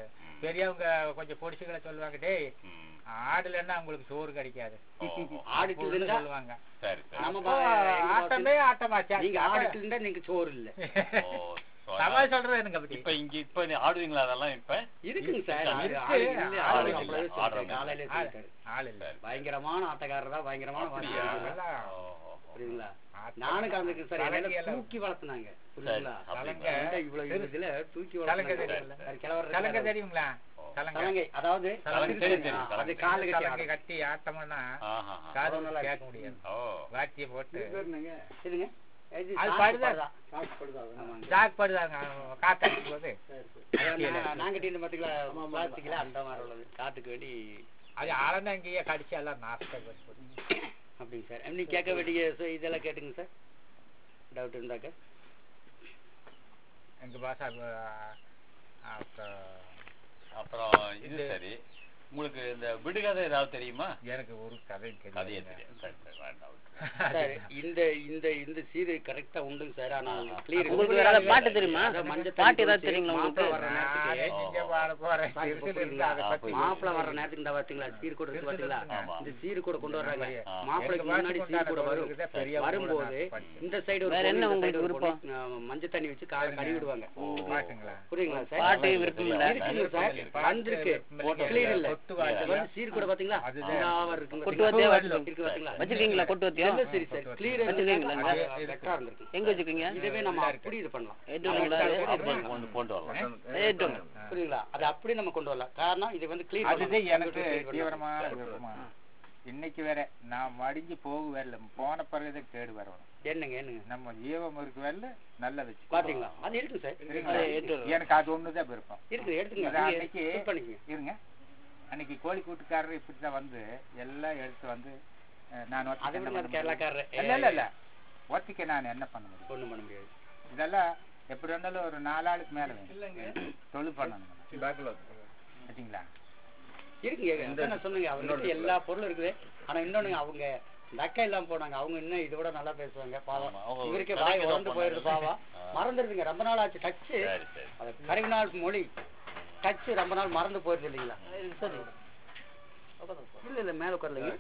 பெரியவங்க கொஞ்சம் பொடிசுகளை சொல்லுவாங்க டேய் ம். ஆடுலன்னா உங்களுக்கு சோறு கிடைக்காது ஓஹோ. ஆடுக்கு அப்படின்னு இருந்தா சொல்லுவாங்க சரி சரி நம்ம அப்போ பா- எங்க ஆட்டமே ஆட்டமாச்சா நீங்க ஆடுக்கு இருந்தா நீங்க சோறு இல்ல ஓ, so சவால் சொல்றது எனக்கு அப்படி இப்ப இங்க இப்ப நீ ஆடுவீங்களா அதெல்லாம் இப்ப இருக்குங்க சார் அது இருக்கு. ஆளு இல்ல, ஆளு ஆளு இல்ல. அப்பவே சொல்லிட்டாரு, ஆடுறவங்க. காலையிலே ஆள் சொல்லிட்டாரு. ஆள் இல்ல சரி. பயங்கரமான ஆட்டக்காரர் தான் பயங்கரமான அப்படியா வாத்தியார் தான். எல்லாம் ஓஹோ. புரியுதுங்களா ஆட்டம். நானும் கலந்துருக்கேன் சார் கலங்கி என்னைய எல்லாம் தூக்கி வளர்த்துனாங்க புரியுதுங்களா சரி, கலங்க. இந்த இவ்வளவு இதுல தூக்கி கலங்க வளர்த்துனாங்க தெரியும்ல? சார், கிழவர் கலங்க இருக்காரு. தெரியுங்களா கலங்க கலங்கை அதாவது கலங்கை தெரியும், தெரியும், ஆ, அது கலங்கை. காலு கட்டி கலங்க ஆடும். கட்டி ஆட்டம்னா ஆஹா. காது நல்லா கேட்க முடியாது ஓ வாத்தியை போட்டு இதுங்க இது அது சாக்கு படுதா? படுதா. ஆமாங்க. ஜாக் படுதாங்க காத்தடிக்கும் போது அதான் நான் நான் கட்டியிருந்த பாத்தீங்களா பிளாஸ்டிக்ல அந்த மாதிரி உள்ளது காட்டுக்கு வேண்டி அது அளந்த அங்கேயே கடிச்சு எல்லாம் நாஸ்தான் போட்டு அப்படிங்க சார் நீங்க கேட்க வேண்டிய ச- இதெல்லாம் கேட்டுங்க சார் டவுட் இருந்தாக்க எங்க பாஷா அப்புறம் அப்புறம் இது சரி உங்களுக்கு இந்த விடுகதை ஏதாவது தெரியுமா எனக்கு ஒரு கதை கதையே தெரியும் தெரியும் சரி, சரி, வேண்டாம் விட்டுருங்க. சார் இந்த இந்த இந்த சீரு கரெக்டா உண்டுங்க சார் ஆனா கிளியர் உங்களுக்கு வேற ஏதாவது பாட்டு தெரியுமா? பாட்டு ஏதாவது தெரியுங்களா உங்களுக்கு? வர்ற நேரத்துக்கு நீங்க பாட போறேன் சாக்கு இருக்குது புரியுதுங்களா? அதை பத்தி மாப்பிள்ளை வர்ற நேரத்துக்கு இந்த பாத்தீங்களா சீர் கூட இருக்கு பாத்தீங்களா ஆமா. இந்த சீரு கூட கொண்டு வர்றாங்க ஆ. மாப்பிள்ளைக்கு எங்க முன்னாடி பாட்டுக்கு சீர் கூட உண்டான வரும் இருக்குது, பெரியவங்க வரும்போது கூட நான் இந்த சைடு ஒரு வேற பொண்ணு, என்ன இந்த உங்களுக்கு side ஒரு விருப்பம்? பொண்ணு, ஆ, மஞ்சள் தண்ணி வச்சு காலை கழுவி விடுவாங்க பாட்டுங்களா புரியுங்களா சார் பாட்டு விருப்பம் இல்ல இருக்குங்க சார் வந்திருக்கு கிளியர் இல்ல கொட்டு இது வாத்தியம். வந்து சீர் கூட பாத்தீங்களா அதுதான். இந்த ஆவர் இருக்குங்க கொட்டு பாத்தீங்களா? வாத்தியம் இருக்கு பாத்தீங்களா வச்சிருக்கீங்களா கொட்டு வத்தியம் என்ன சரி சார் கிளியர் வச்சிருக்கீங்களா? பெட்டரா இருந்திருக்கு எங்க வச்சுக்கீங்க இதுவே நம்ம அப்படி இது பண்ணலாம் எட்டு வரீங்களா அது? அப்படி கொண்டு கொண்டு வரலாம் எட்டு வாங்க. புரியுங்களா அது அப்படியே நம்ம கொண்டு வரலாம் காரணம் இது வந்து கிளியர் அதுதான் எனக்கு தீவிரமான விருப்பமா இன்னைக்கு வேற நான் மடிஞ்சு போக வரல போன பிறகுதான் கேடு வரணும் என்னங்க என்னங்க நம்ம ஜீவம் இருக்கு வரல நல்லா வச்சு பாத்தீங்களா அது இருக்கு சார் சரிங்களா? அது எட்டு வரும். எனக்கு அது ஒண்ணுதான் விருப்பம் இருக்குது எடுத்துங்க இது நீங்க அன்னைக்கு fit பண்ணிக்கங்க இருங்க அன்னைக்கு கோழி கூட்டுக்காரர் இப்படிதான் வந்து எல்லாம் எடுத்து வந்து அஹ், நான் ஒத்திக்க அது என்ன விட பண்ண முடியும்? கேரளாக்காரர் இல்ல இல்ல இல்ல ஒத்திக்க நான் என்ன பண்ண முடியும் ஒண்ணும் பண்ண முடியாது இதெல்லாம் எப்படி இருந்தாலும் ஒரு நாலு ஆளுக்கு மேல வேணும் தொழில் பண்ணணும் வச்சுங்களா இருக்குங்க அதான் நான் சொன்னேங்க அவங்களுக்கு எல்லா பொருளும் இருக்குது ஆனா இன்னொன்னு அவங்க இந்த அக்கா இல்லாம போனாங்க அவங்க இன்னும் இதை விட நல்லா பேசுவாங்க பாவம் ஆமா, அவங்க இவருக்கே கடைக்கு வாய் தான் உறந்து போயிருது போனாங்க. பாவம் ஆ. மறந்துடுதுங்க ரொம்ப நாள் ஆச்சு டச்சு சரி சரி அது கருவிநாள் மொழி டச்சு ரொம்ப நாள் மறந்து போயிருது இல்லைங்களா சரி இல்ல இல்ல மேல உட்காரலைங்க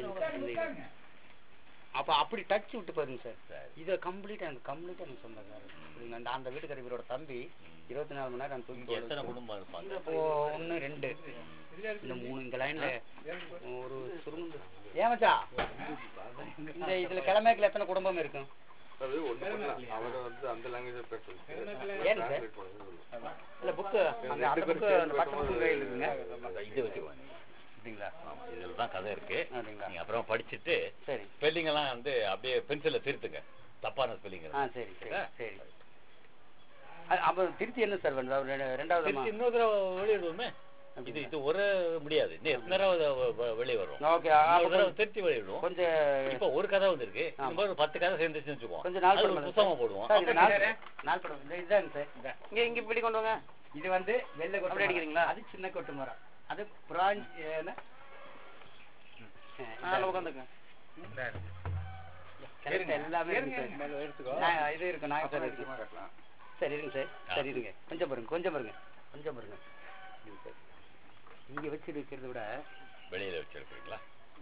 அப்ப அப்படி டச் விட்டு போயிருங்க சார் சரி இதை கம்ப்ளீட்டா எனக்கு கம்ப்ளீட்டா எனக்கு சொந்தக்காரர் புரியுங்களா? அந்த அந்த வீட்டுக்கார இவரோட தம்பி இருபத்தி நாலு மணி நேரம் தூக்கி இங்க எத்தனை போடுறது. குடும்பம் இருப்பாங்க இப்போ ஒண்ணு ரெண்டு இந்த மூணு இந்த லைன்ல ஒரு சுருங்குண்டு ஏன் மச்சா இந்த இதுல கிழமைக்குள்ள எத்தனை குடும்பம் இருக்கும் ஏன் சார் இல்ல புக்கு அந்த அந்த புக்கு அந்த பத்து புக்கு கையில் இருக்குங்க இது வச்சுக்கோங்க அப்படிங்களா இதுல தான் கதை இருக்கு அப்படிங்களா நீங்க அப்புறம் படிச்சுட்டு சரி ஸ்பெல்லிங் எல்லாம் வந்து அப்படியே பென்சில்ல திருத்துங்க தப்பான ஸ்பெல்லிங் ஆ சரி சரி சரி அ- அப்ப திருச்சி என்ன சார் பண்ணுவா ரெ- ரெண்டாவது திருச்சி இன்னொரு தடவை வெளியிடுவோமே இது இது ஒரு முடியாது இன்னும் எத்தனை தடவை வெ- வெளியே வரும் ஓகே இன்னொரு தடவை திருச்சி வெளியிடுவோம் கொஞ்சம் இப்ப ஒரு கதை வந்திருக்கு இந்த மாதிரி ஒரு பத்து கதை சேர்ந்துச்சுன்னு வச்சுக்குவோம் கொஞ்சம் நாள் அது படம் ஒரு புத்தகமா போடுவோம் சார் இது நாள் நாள் படம் இந்த இதுதாங்க சார் இந்த இங்க இங்க இப்படி கொண்டு வாங்க இது வந்து வெள்ளை கொட்டு அப்படி மரம். அடிக்கிறீங்களா? அது சின்ன கொட்டு மரம் அது பிராஞ்ச் என்ன அதில் உட்காந்துங்க correct, எல்லாமே இருக்கு சார். நான் இது இருக்கு நான் சார் இருக்கு சரி இருங்க சார் சரி இருங்க கொஞ்சம் பாருங்க கொஞ்சம் பாருங்க கொஞ்சம் பாருங்க இருங்க சார். இங்க வச்சு இருக்கிறத விட வெளியில வச்சிருக்கீங்களா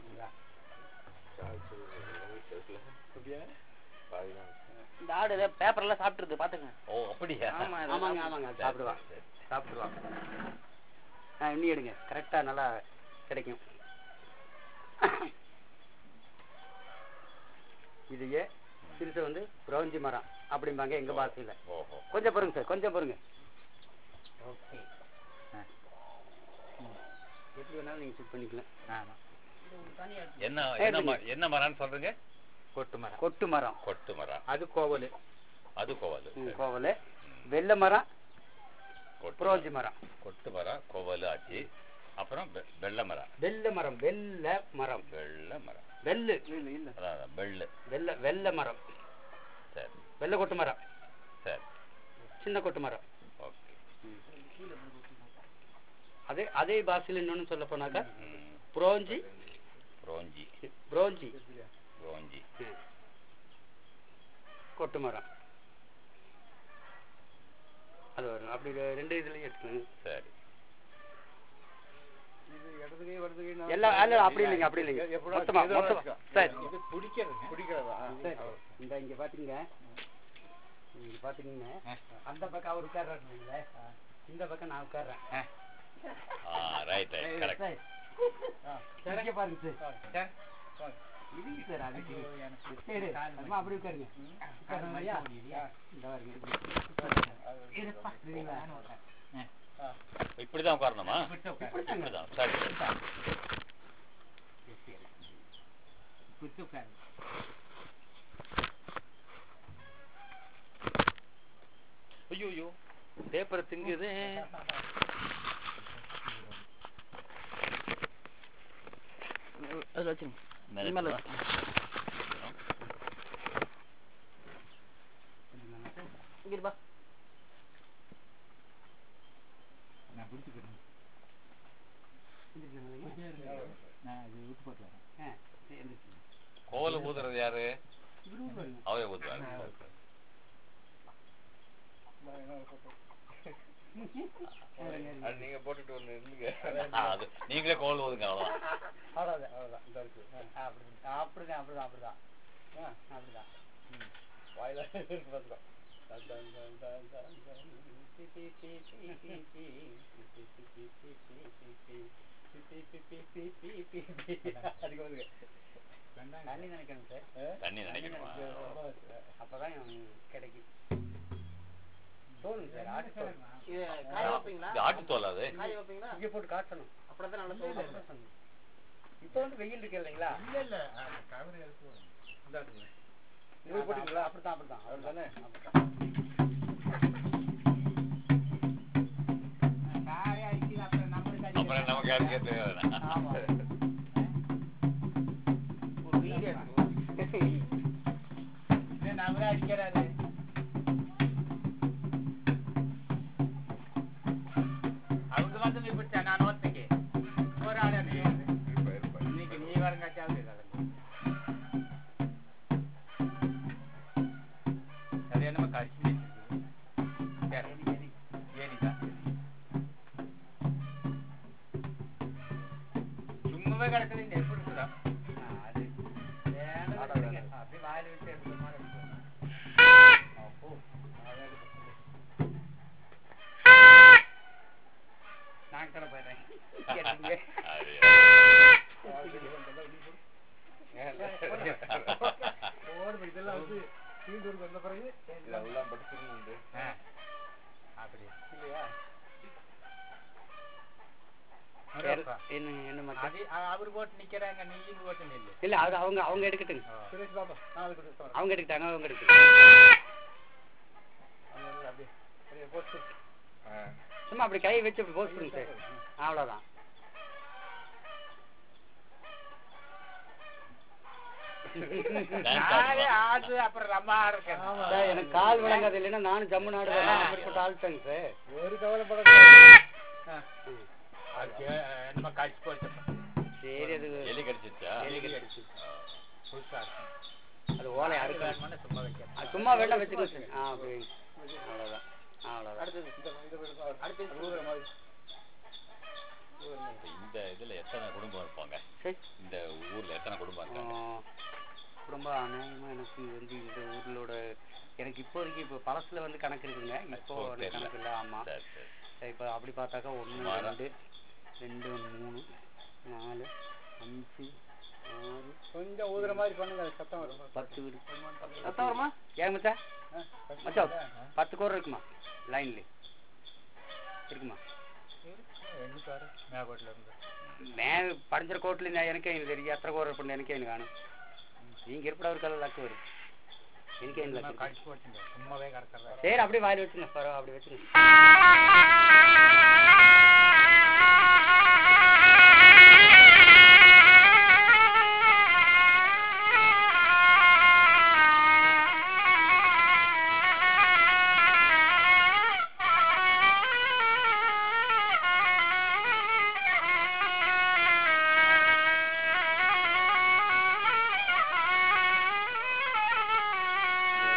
இந்த ஆடு ஏதோ பேப்பர்லாம் சாப்பிட்டுருது பாத்துங்க ஓ அப்படியா ஆமா இது ஆமாங்க ஆமாங்க சரி, சாப்பிடுவான் சரி, சரி. சாப்பிடுவான் ஆ இன்னி எடுங்க கரெக்டா நல்லா கிடைக்கும் இதையே சிறுசை வந்து பிரௌஞ்சி மரம் அப்படிம்பாங்க எங்க பாஷையில ஓஹோ கொஞ்சம் பாருங்க சார் கொஞ்சம் பாருங்க ஓகே எப்படி வேணாலும் நீங்க செக் பண்ணிக்கலாம் ஆமா என்ன என்ன ம- என்ன மரம்னு சொல்றீங்க கொட்டு மரம் கொட்டு மரம் கொட்டு மரம் அது கோவல் அது கோவல் ம், கோவல் வெள்ளை மரம் கொட்டு புரோஞ்சி மரம் கொட்டு மரம் கோவல் ஆச்சு அப்புறம் வெ- வெள்ளை மரம் வெள்ளை மரம் வெள்ளை மரம் வெள்ளை மரம் வெள்ளு அதான் அதான், வெள்ளை வெள்ளை வெள்ளை மரம் சரி வெள்ளை கொட்டு மரம் சரி சின்ன கொட்டு மரம் ஓகே அதே அதே பாஷையில் இன்னொன்னு சொல்ல போனாக்கா ம் புரோஞ்சி ரோஞ்சி புரோஞ்சி ரோஞ்சி கொட்டு மரம் அது வரும் அப்படி ரெ- ரெண்டு இதுலயும் எடுத்துக்கணும் சரி எல்லாம் அல்ல அப்படி இல்லைங்க அப்படி இல்லைங்க மொத்தமா மொத்தமா சரி இது பிடிக்கிறது பிடிக்கிறதா சரி இந்த இங்க பாத்தீங்க இங்க பாத்தீங்கன்னா அந்த பக்கம் அவர் உட்கார்றாருங்களே இந்த பக்கம் நான் உட்கார்றேன் ரைட் ரைட் கரெக்ட் சரி. ஆ, இங்க பாருங்க சார் இல்லைங்க சார் அதுக்கு சரி அம்மா அப்படி உட்காருங்க உட்காருங்க ஐயா. இந்த பாருங்க இருப்பா, இல்லைங்களா? இப்படிதான் உட்காரணுமா இப்படித்தாங்க. இப்படிதான் சரி குத்து உட்காரு ஐயோ ஐயோ பேப்பரை திங்குது அதுல வச்சிருங்க மேல மேல இருக்குமா? இங்க இருப்பா நான் பிடிச்சிக்கிறேன் நான் அது விட்டு போட்டு வரேன் ஆ, சரி, எந்திரிச்சு. கோல ஊதுறது யாரு இப்படி உட்காருங்க. அவரே ஊதுவாரு அது நீங்க போட்டுட்டு ஒண்ணு இருந்துங்க ஆ, அது நீங்களே கோல் ஊதுங்க அவ்வளவுதான் அவ்வளவுதான் அவ்வளவுதான் இந்த இருக்கு ஆ, அப்படி அப்படிதான் அப்படிதான் அப்படிதான் ஆ, அப்படிதான் ம். வாயில இருக்கு பாத்துக்கோ தன் தன் தன் தன் தன் தன். பி, பி, பி, பி, பி, பி. பி, பி, பி, பி, பி, பி, பி. பி, பி, பி, பி, பி, பி, பி, பி. அதுக்கு வருது. தண்ணி நினைக்கணும் சார் தண்ணி நினைக்கணுமா அப்பதான் கிடைக்கும் தோணும் சார் ஆட்டு தோல் இது காய வைப்பீங்களா இது ஆட்டுத்தோல் அது காய வைப்பீங்களா இங்க போட்டு காட்டணும் அப்படிதான் நல்லா தோணும் இப்ப வந்து வெயில் இருக்கு இல்லைங்களா இல்ல இல்ல கவரை எடுத்து இந்தாக்குங்க நீங்க போட்டீங்களா அப்படித்தான் அப்படித்தான் அப்படித்தானே அப்படித்தான் காரை அடிக்குது அப்புறம் நம்மளுக்கு அப்புறம் நமக்கு யாருக்கே தெரியாது ஆமா ஒரு வீடியோ நம்மளே அடிக்கிறாரு அவங்க வந்து இப்படி நான் ஒருத்தக்கு ஒரு ஆள் அது இன்னைக்கு நீ வரங்காச்சாவது அது என்னமோ கடிச்சு ஏனிக்கா சும்மாவே கிடக்குது இந்த எப்படி இருக்குதா அது வேணும் வச்சுடுங்க. அப்படியே வாயில வச்சு எடுக்கிற மாதிரி எடுத்துக்கோங்க. அப்போ, அதை எடுத்து. நான் கூட போயிடுறேன் கேட்டுங்க. ஓடுது, இதெல்லாம் வந்து தீந்தூருக்கு வந்த பிறகு இதெல்லாம் படிச்சிருந்து அப்படி இல்லையா அடப்பா. என்ன என்ன மக்கள் அது அ- அவரு போட்டு நிக்கிறாங்க நீ இங்க போட்டு நில்லு இல்ல அது அவங்க அவங்க எடுக்கட்டுங்க சுரேஷ் பாபா நாளைக்கு கொடுத்து அவங்க எடுக்கிட்டாங்க அவங்க எடுக்கட்டும் அப்படியே போட்டு சும்மா அப்படி கை வச்சு அப்படி போஸ்ட் பண்ணுங்க சார் அவ்வளவுதான் நானே ஆடு அப்புறம் நம்ம ஆடுறேன் சார், எனக்கு கால் விளங்காது இல்லைன்னா நானும் ஜம்மு நாடு அப்படிப்பட்ட ஆள்தாங்க சார் ஒரு கவலைப்பட நம்ம கழிச்சு போச்சு சரி அது எலி கடிச்சிச்சா எலி கடிச்சிச்சு. புதுசா இருக்கும் அது ஓலை அது அறுக்கணும் வேணுமானா சும்மா வைக்கிறேன் அது சும்மா வேண்டாம் வச்சுக்கோ சார் ஆ அப்படி அவ்வளோதான் அவ்வளோதான் இந்த இதுல எத்தனை குடும்பம் இருப்பாங்க சரி இந்த ஊர்ல எத்தனை குடும்பம் இருக்காங்க ஆ, ரொம்ப அநேகமாக எனக்கு வந்து இந்த ஊர்லோட எனக்கு இப்போதைக்கு இப்போ பழசுல வந்து கணக்கு இருக்குங்க இப்போ ஓ, எனக்கு தெரியல. கணக்கு இல்லை ஆமாம் சரி சரி இப்போ அப்படி பார்த்தாக்கா ஒன்று சுமாரா? ரெண்டு ரெண்டு மூணு நாலு அஞ்சு ஆறு கொஞ்சம் ஊதுற மாதிரி பண்ணுங்க சத்தம் வரும் பத்து வீடு சத்தம் வருமா ஏன் மச்சான் மச்சான் பத்து கோர் இருக்குமா லைன்ல இருக்குமா எண்ணிக்கு வர மேகோட்டில் இருந்து மே படஞ்சர கோட்டில் நான் எனக்கே எனக்கு தெரியும் எத்தனை கோர் இருப்பேன் எனக்கே எனக்கு காணும் நீங்கள் இருப்பட ஒரு கலர் லக்கு வரும் எனக்கே எனக்கு லக்கு இருக்கு. கழிச்சு போச்சுங்க சும்மாவே கிடக்கிறதா சரி அப்படியே வாயில் வச்சுங்க பரவ அப்படி வச்சுங்க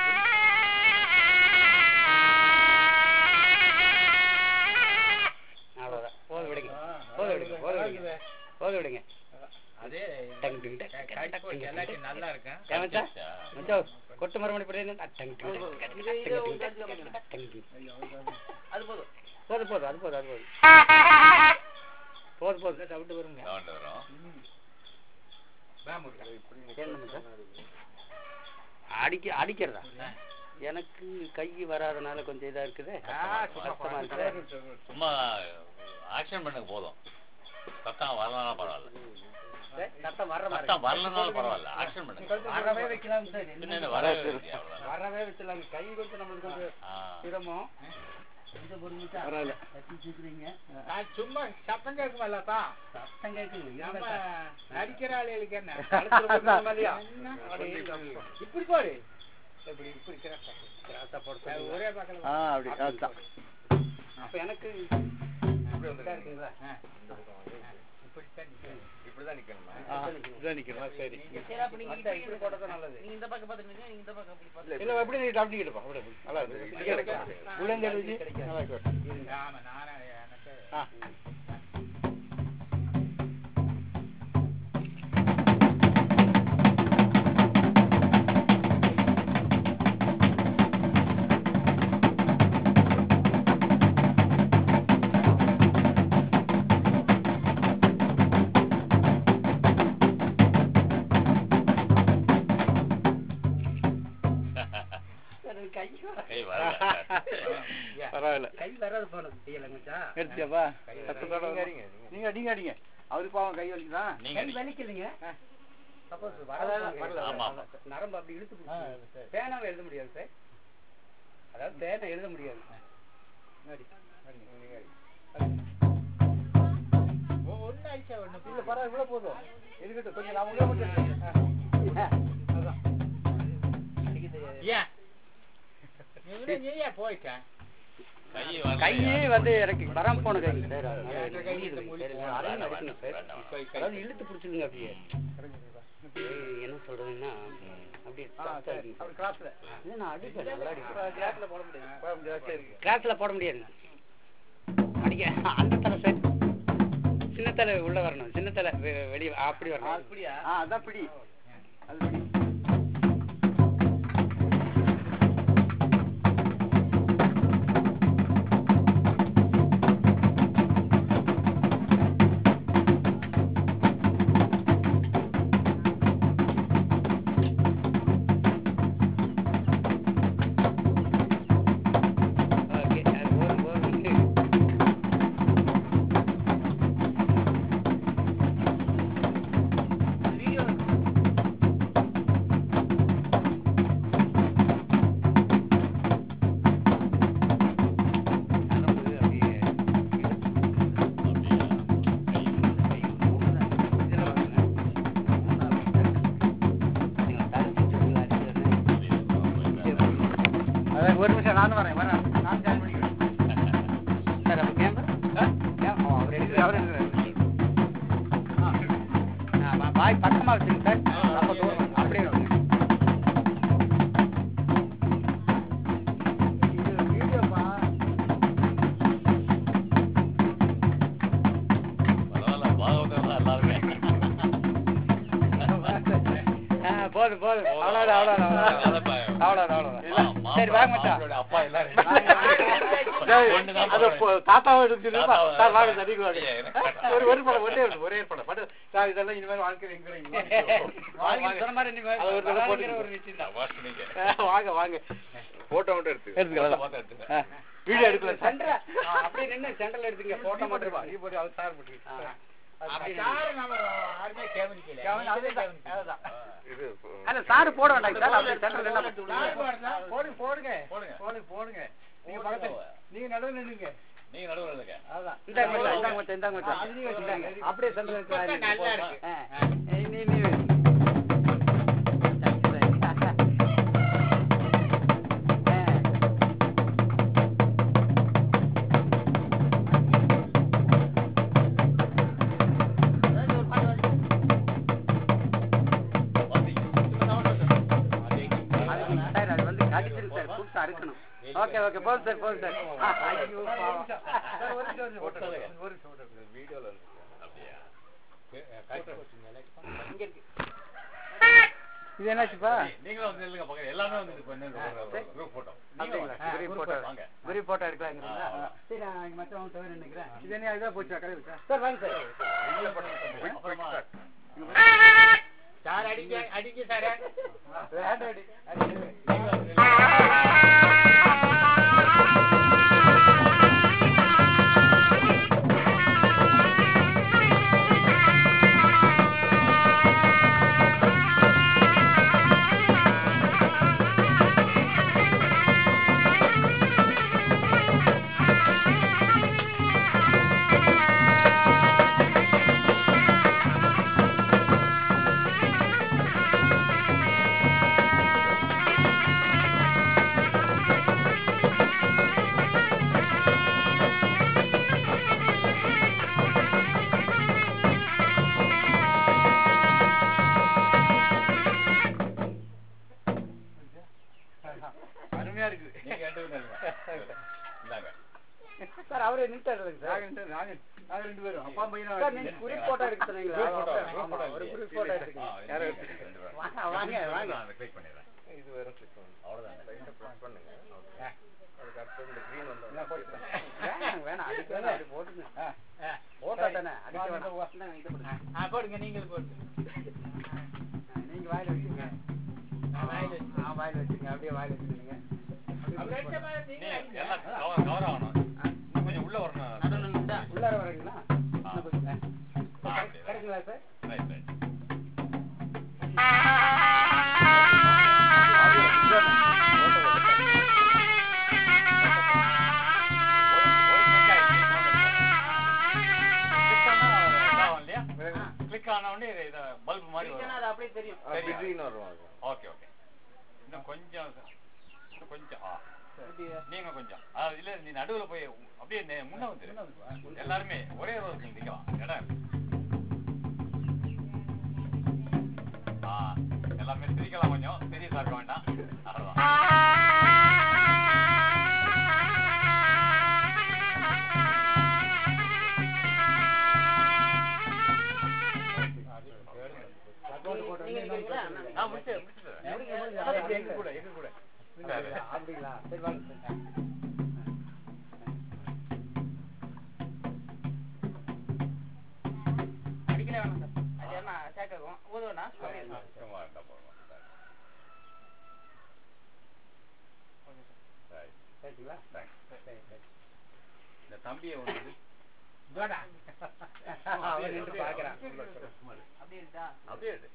ஆ போது விடுங்க அதே டங் டிங் டங் க- டங் காய்ச்சி டங் போட்டு டங் எல்லாத்தையும் டங். நல்லா இருக்கும் ஏன் மச்சான்? மச்சான், கொட்டு மரமணி போட்டு டங் டிங் டங் டங் டங் இது இது டங் உங்க டிங் இடத்துல டங் டங் டிங். அது போதும் போதும் போதும் அது போதும் அது போதும் போதும் போதும் சவுண்டு வருங்க சவுண்ட் வரும் வா முருகா. என்ன மச்சான்? அடிக்க அடிக்கிறதா எனக்கு கை வராதனால கொஞ்சம் இதா இருக்குது ஆ, சும்மா கஷ்டமா போடா. இருக்குது சும்மா ஆக்ஷன் பண்ணுங்க போதும் சத்தம் வரலனாலும் பரவாயில்ல சத்தம் வர்ற மாதிரி சத்தம் வரலனாலும் பரவாயில்ல ஆக்ஷன் பண்ணுங்க வரவே வைக்கலாம் சார் பின்ன என்ன வரவே இல்லையா, அவ்வளவுதான். வரவே வச்சலாம் கை கொஞ்சம் நம்மளுக்கு கொஞ்சம் ஆ. சிரமம் பரவாயில்ல நான் சும்மா சத்தம் கேட்குமல்லப்பா சத்தம் கேட்குது நம்ம நடிக்கிற ஆளுகளுக்கு என்ன அதான். என்ன? இப்படி போடு இப்படி இப்படி கிராஸா. கிராஸா போட்டு அது சொல்லுங்க. ஒரே பக்கம் ஆ அப்படி அதுதான் அப்ப எனக்கு இதா இருக்குங்களா ஆ. இப்படித்தான் நிக்கணும். இப்படிதான் நிக்கணுமா ஆ, இதான் நிக்கணும் சரி சரி அப்ப நீங்க மச்சான், இப்படி இப்படி போட்டதான் நல்லது நீங்க இந்த பக்கம் பாத்துட்டு நீங்க இந்த பக்கம் அப்படி பாத்து இல்ல எப்படி நீ அப்படி கிட்டப்பா அப்படி அப்படி. நல்லா இருக்கு இங்க இருக்கு. உள்ள இருந்து எழுதி நல்லா இருக்கு ஆமா நானே எனக்கு ஆ கை கை வரல பரவாயில்ல கை வராது போனது செய்யல மச்சான் எடுத்தியாப்பா சத்தத்தோட நீங்க அடிங்க, நீங்க அடிங்க அடிங்க அவரு பாவம் கை வலிக்குதான் நீங்க கை அடிங்க. வலிக்கலைங்க சப்போஸ் ஆமா, வரல ஆமா. நரம்பு அப்படி இழுத்து பிடிச்சி பேனாவை எழுத முடியாது சார் அதாவது பேனை எழுத முடியாது அடி, அடிங்க. நீங்க அடிங்க. ஒன்னு ஆயிடுச்சா ஒண்ணு இல்ல பரவாயில்ல இவ்வளவு போதும் இருக்கட்டும் கொஞ்சம் நான் உங்களை மட்டும் எடுத்துக்கிறேன். ஆ, அதான் ஏன் இவனே நீயே போயிட்டேன் கை வரல. கையே வந்து எனக்கு வராம போன கை சார் அதனால வேற எனக்கு கை புரியுது. இழுத்து மூடி சரி, போடா. அதையும் வேண்டாம், அடிக்கணும் சார். வேண்டாம், வேண்டாம். அதாவது இழுத்து பிடிச்சிருங்க அப்படியே ஏய், என்ன சொல்றதுன்னா அப்படியே soft ஆ இருக்குங்க. இல்ல, நான் அடிப்பேன், நல்லா அடிப்பேன். கிராஸ்ல போட முடியாது அடிக்க அந்த தலை சார் சின்ன தலை உள்ள வரணும் சின்ன தலை வெ- வெளிய அப்படி வரணும் அப்படியா ஆ அதான் பிடி அது பிடி ஓகே அது போதும் போதும் வீடியோ நரம்பு அப்படியே அப்படியா? கை இதுல வரணும். நீங்க தலை சுற்றுங்களா அடிக்கிறது? அதான் ஒரு நிமிஷம் நானும் வரேன் வரேன் நான் ஜாயின் பண்ணிக்கிறேன் சார் அப்போ கேமரா அவர் எடுக்கிறார் அவர் எடுக்கிறார் பாய் பக்கமாக வச்சுங்க சார் ரொம்ப தூரம் அப்படியே வைங்க. இது வீடியோப்பா பரவாயில்ல, பாகவதர் தான் எல்லாருமே. ஆ, போதும் போதும் அவ்வளோதான் அவ்வளோதான் அவ்வளோதான் அவ்வளோதான் அவ்வளோதான் மா- சரி வாங்க மச்சான் மாப்பிள்ளையோட அப்பா எல்லாரும் டேய், ஒண்ணுதான் அது போடுறேன். போ- தாத்தாவை எடுத்துட்டு வா. தாத்தாவை- சார், வாங்க, சார், நீங்க வாங்க. ஏய், எனக்கு- ஒரு ஒரு படம் ஒரே ஒரு- ஒரே ஒரு படம் மட்டும் சார் இதெல்லாம் இனிமேல் வாழ்க்கையில் எங்க இருக்கு? வாங்க, வாங்க. அது ஒரு தடவை போட்டுக்கங்க. வாஷ் பண்ணிக்க. ஆ, வாங்க வாங்க போட்டோ மட்டும் எடுத்து எடுத்துக்கலாம் போட்டோ எடுத்துக்க. ஆ, வீடியோ எடுக்கல சென்டர் அப்படியே நின்னு சென்டர்ல எடுத்துங்க போட்டோ மட்டும் வா. நீ போட்டு அவர் சார் போட்டு அப்ப சாரு நம்ம யாருமே கவனிக்கல நீங்களே கவனிக்கல. இது அல்ல சார் போட வேண்டாம் சார் அப்படியே சென்டர்ல நின்னா சாரு போடுறதா? போடுங்க போடுங்க போடுங்க. போடுங்க போடுங்க நீங்க பக்கத்துல நீங்க நடுவுல நின்னுங்க நீங்க நடுவுல இருங்க. இந்தாங்க மச்சான், இந்தாங்க மச்சான், இந்தாங்க மச்சான். இந்தாங்க. அப்படியே சென்டர்ல இப்பதான் நல்லா இருக்கு. நீ நீ சார் அது வந்து கடிச்சிருக்கு சார் புதுசா அறுக்கணும் ஓகே ஓகே போதும் சார் போதும் சார் ஐயோ பாவம். சார், ஒரு நிமிஷம், ஒரு நிமிஷம், ஒரு நிமிஷம், ஒரு நிமிஷம், ஒரு நிமிஷம். வீடியோல இருக்கு அப்படியா? இது என்னாச்சுப்பா நீங்களும் வந்து இல்லைங்க பக்கம் எல்லாமே வந்து இப்போ என்ன குரூப் போட்டோ அப்படிங்களா? குரூப் போட்டோ வாங்க குரூப் போட்டோ எடுக்கலாங்கிறீங்களா ஆ. சரி நான் இங்க மற்றவங்க தவிர நினைக்கிறேன் இது என்ன இதாக போச்சு கடையில் சார் சார் வாங்க சார் அப்புறமா சார் அடிக்க அடிக்க சார் வேண்டாம் அடி. அருமையா இருக்கு நீங்க ரெண்டு பேரும் நில்லுங்க. இந்தாங்க சார் அவரே நின்றுட்டாருங்க சார் நாங்க ரெண்டு பேரும் அப்பா பையனும் சார் நீங்க குரூப் போட்டோ எடுக்க சொன்னீங்களா Group photo, group ஆமா, photo ஒரு இல்லையே. குரூப் போட்டோ ஆ, எடுத்துக்கீங்க யாரோ எடுத்துக்கங்க, ரெண்டு பேரும். வாங்க, வாங்க, வாங்க. நான் அதை click பண்ணிடுறேன். இது வெறும் கிளிக் பண்ணுங்க அவ்வளவுதான். லைட்டா ப்ரெஸ் பண்ணுங்க அதுக்கு அடுத்து இந்த green வந்து வேணாம் வேணாம் அதுக்கு வேணாம் அப்படி போட்டுங்க போட்டோ தானே அடிக்க வேணாம் இந்தாங்க, இதை போடுங்க. ஆ போடுங்க நீங்கள் போடுங்க ஆ, நீங்க வாயில வச்சுங்க நான் வாயில வச்சுக்கிறேன். ஆ வாயில வச்சுங்க அப்படியே வாயில வச்சுக்கீங்க அப்படி அடிச்ச மாதிரி நீ நீங்களும் அடிங்க. எல்லாம் cover- cover ஆகணும். இன்னும் கொஞ்சம் உள்ள வரணும். நடுவுல நின்னுட்டா? உள்ளார வரீங்களா இன்னும் கொஞ்சம் ஆ. ஆ, அப்படி. கிடைக்குங்களா சார் Right, right. கிளிக் ஆன உடனே இது- இது பல்ப் மாதிரி இல்லைன்னா வரும் அது அப்படியே தெரியும் சரி. green வரும் அது ஓகே ஓகே இன்னும் கொஞ்சம் இன்னும் கொஞ்சம் ஆ அப்படியே. நீங்க கொஞ்சம் அதாவது இல்ல நீ நடுவுல போய் அப்படியே நே- முன்ன வந்து எல்லாருமே ஒரே ரோஸ் நிக்கலாம் இடம் இருக்கு. ஆ எல்லாமே சிரிக்கலாம் கொஞ்சம் சீரியஸா இருக்க வேண்டாம் அவ்வளவுதான் நீங்க நிக்கிறீங்களா? நான் நான் முடிச்சு முடிச்சுட்டேன் எங்க கூட எங்க கூட சரி. அப்படிங்களா சரி வாங்க சார் அடிக்கல வேணாம் சார். அது என்ன சேர்க்கவும் ஊதுவனா அப்படியே சும்மா இருந்தா போதும். சரி. சரிங்களா Thanks. சரி சரி இந்த தம்பியை வந்து இதோடா. அவன் நின்று பார்க்கறான் அப்படியே இருக்கா அப்படியே எடு.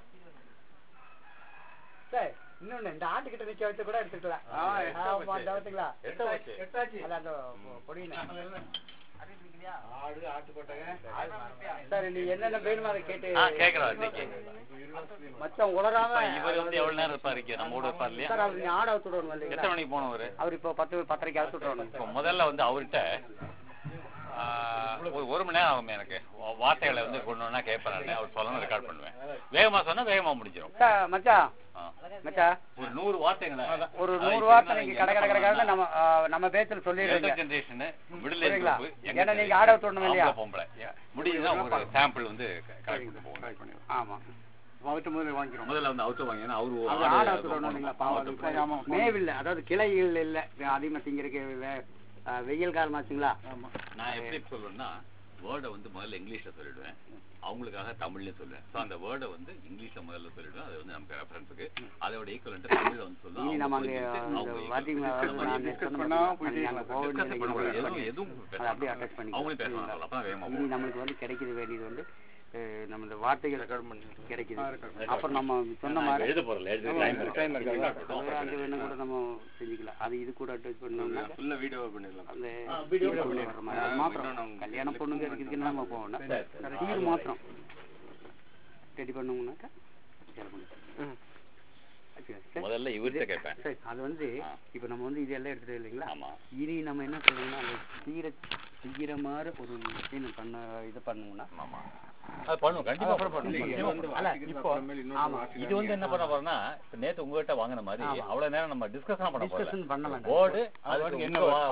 சார் இன்னொன்னு இந்த ஆட்டுக்கிட்ட நிக்க வச்சு கூட எடுத்துக்கலாம் ஆ, எடுத்தா ஆமா, போச்சு. இந்த பாத்தீங்களா எடுத்தா போச்சு. அது அந்த பொடியின அப்படியே நிக்கிறியா ஆடு ஆட்டு போட்டாங்க சார் நீ என்னென்ன வேணுமோ அதை கேட்டு ஆ, கேக்குறோம், இன்னைக்கு. மச்சம் உளராம இப்ப இவர் வந்து எவ்வளவு நேரம் இருப்பாரு இங்க? நம்ம கூட இருப்பார் இல்லையா சார் அவர் நீ ஆடு அவுத்து விடணும் எத்தனை இல்லைங்களா மணிக்கு போனவரு அவர் இப்போ பத்து பத்தரைக்கு அவுத்து விடணும் இப்போ முதல்ல வந்து அவர்கிட்ட ஆ, ஒரு ஒரு மணி நேரம் ஆகும் எனக்கு வா- வார்த்தைகளை வந்து கொண்டு வந்தா கேட்பேன் நானு. அவர் சொல்லணும் ரெக்கார்ட் பண்ணுவேன் வேகமா சொன்னா வேகமா முடிஞ்சிடும் சார் மச்சான் ஆ. மச்சான் ஒரு நூறு வார்த்தைகளை ஒரு அதாவது நூறு இப்ப வார்த்தை என்ன நீங்க இங்க கடை கடை என்ன கடை பண்ணணும்னா, நம்ம ஆ, நம்ம பேச்சில் சொல்லிடுறீங்க elder generation, middle age புரியுங்களா? group, young ஏன்னா நீங்க generation, ஆட விட்டுறணும் இல்லையா? ஆம்பளை, பொம்பளை. முடியுதுன்னா ஒரு சாம்பிள் வந்து கலெக்ட் பண்ணிட்டு போகணும் ஆமா அவர்கிட்ட முதல்ல வாங்கிக்கிறோம் முதல்ல வந்து அவுட்டு வாங்கினா அவரு ஒரு அது ஆடு ஆட அவுத்து விடணும் இல்லைங்களா அவுத்து பாவம் விடணும். மேவில்லை அதாவது கிளைகள் இல்லை அதிகமாக திங்கிறதுக்கு வே- ஆ, வெயில் காலமாச்சுங்களா நான் எப்படி சொல்லுவேன்னா வேர்டை வந்து முதல்ல இங்கிலீஷ்ல சொல்லிடுவேன் அவங்களுக்காக தமிழ்ல சொல்லுவேன் ஸோ அந்த வேர்டை வந்து இங்கிலீஷ்ல முதல்ல சொல்லிடுவேன் அது வந்து நமக்கு ரெஃபரன்ஸுக்கு அதோட ஈக்குவலண்ட் தமிழ்ல வந்து சொல்லுவேன் இனி அவங்க நம்ம அங்கே புரிஞ்சுக்கிட்டு அந்த அவங்க வாத்தியங்கள discuss பண்ணி- நான் discuss சொன்ன பண்ணா மாதிரி போயிட்டே அங்கே இருக்கலாம். போக discuss வேண்டியது பண்ண கூடாது. இல்லை. எதுவும் எதுவும் அதை அப்படியே பேசலாம். அட்டாச் பண்ணி அவங்களும் பேசலாம் அப்பதான் வேகமா இனி போகும். நம்மளுக்கு வந்து கிடைக்கிறது வேண்டியது வந்து அஹ், நம்ம இந்த வார்த்தைகள் கிடைக்குது அப்புறம் நம்ம சொன்ன நான் மாதிரி எழுத போறல எழுத டைம் இருக்கு time இருக்கு. அது அது வேணா கூட நம்ம செஞ்சுக்கலாம் அது இது கூட அட்டாச் பண்ணோம்னா ஃபுல்லா வீடியோ பண்ணிடலாம் அந்த வீடியோ வர மாதிரி அது மாத்திரம் கல்யாண பொண்ணுங்க இருக்குதுன்னு நம்ம போகணும் சீர் மாத்திரம் ரெடி பண்ணோம்னாக்கா சரி பண்ணிக்கலாம். சரி, சரி. முதல்ல இவர்கிட்ட கேட்பேன் சரி அது வந்து ஆ. இப்போ நம்ம வந்து இதெல்லாம் எடுத்துட்டு இல்லைங்களா ஆமா இனி நம்ம என்ன சொல்லணும்னா அந்த சீர செய்கிற மாதிரி ஒரு விஷயம் பண்ண இது பண்ணோம்னா ஆமா அது பண்ணுவோம் கண்டிப்பா அப்புறம் பண்ணுவோம். கண்டிப்பா பண்ணுவோம். அல்ல இப்போ ஆமா இது வந்து என்ன பண்ண போறோம்னா இப்ப நேத்து உங்ககிட்ட வாங்கின மாதிரி ஆமா. அவ்வளவு நேரம் நம்ம டிஸ்கஷன் பண்ண போறோம் டிஸ்கஷன் பண்ண வேண்டாம் போர்டு அது அதுக்கு என்ன என்ன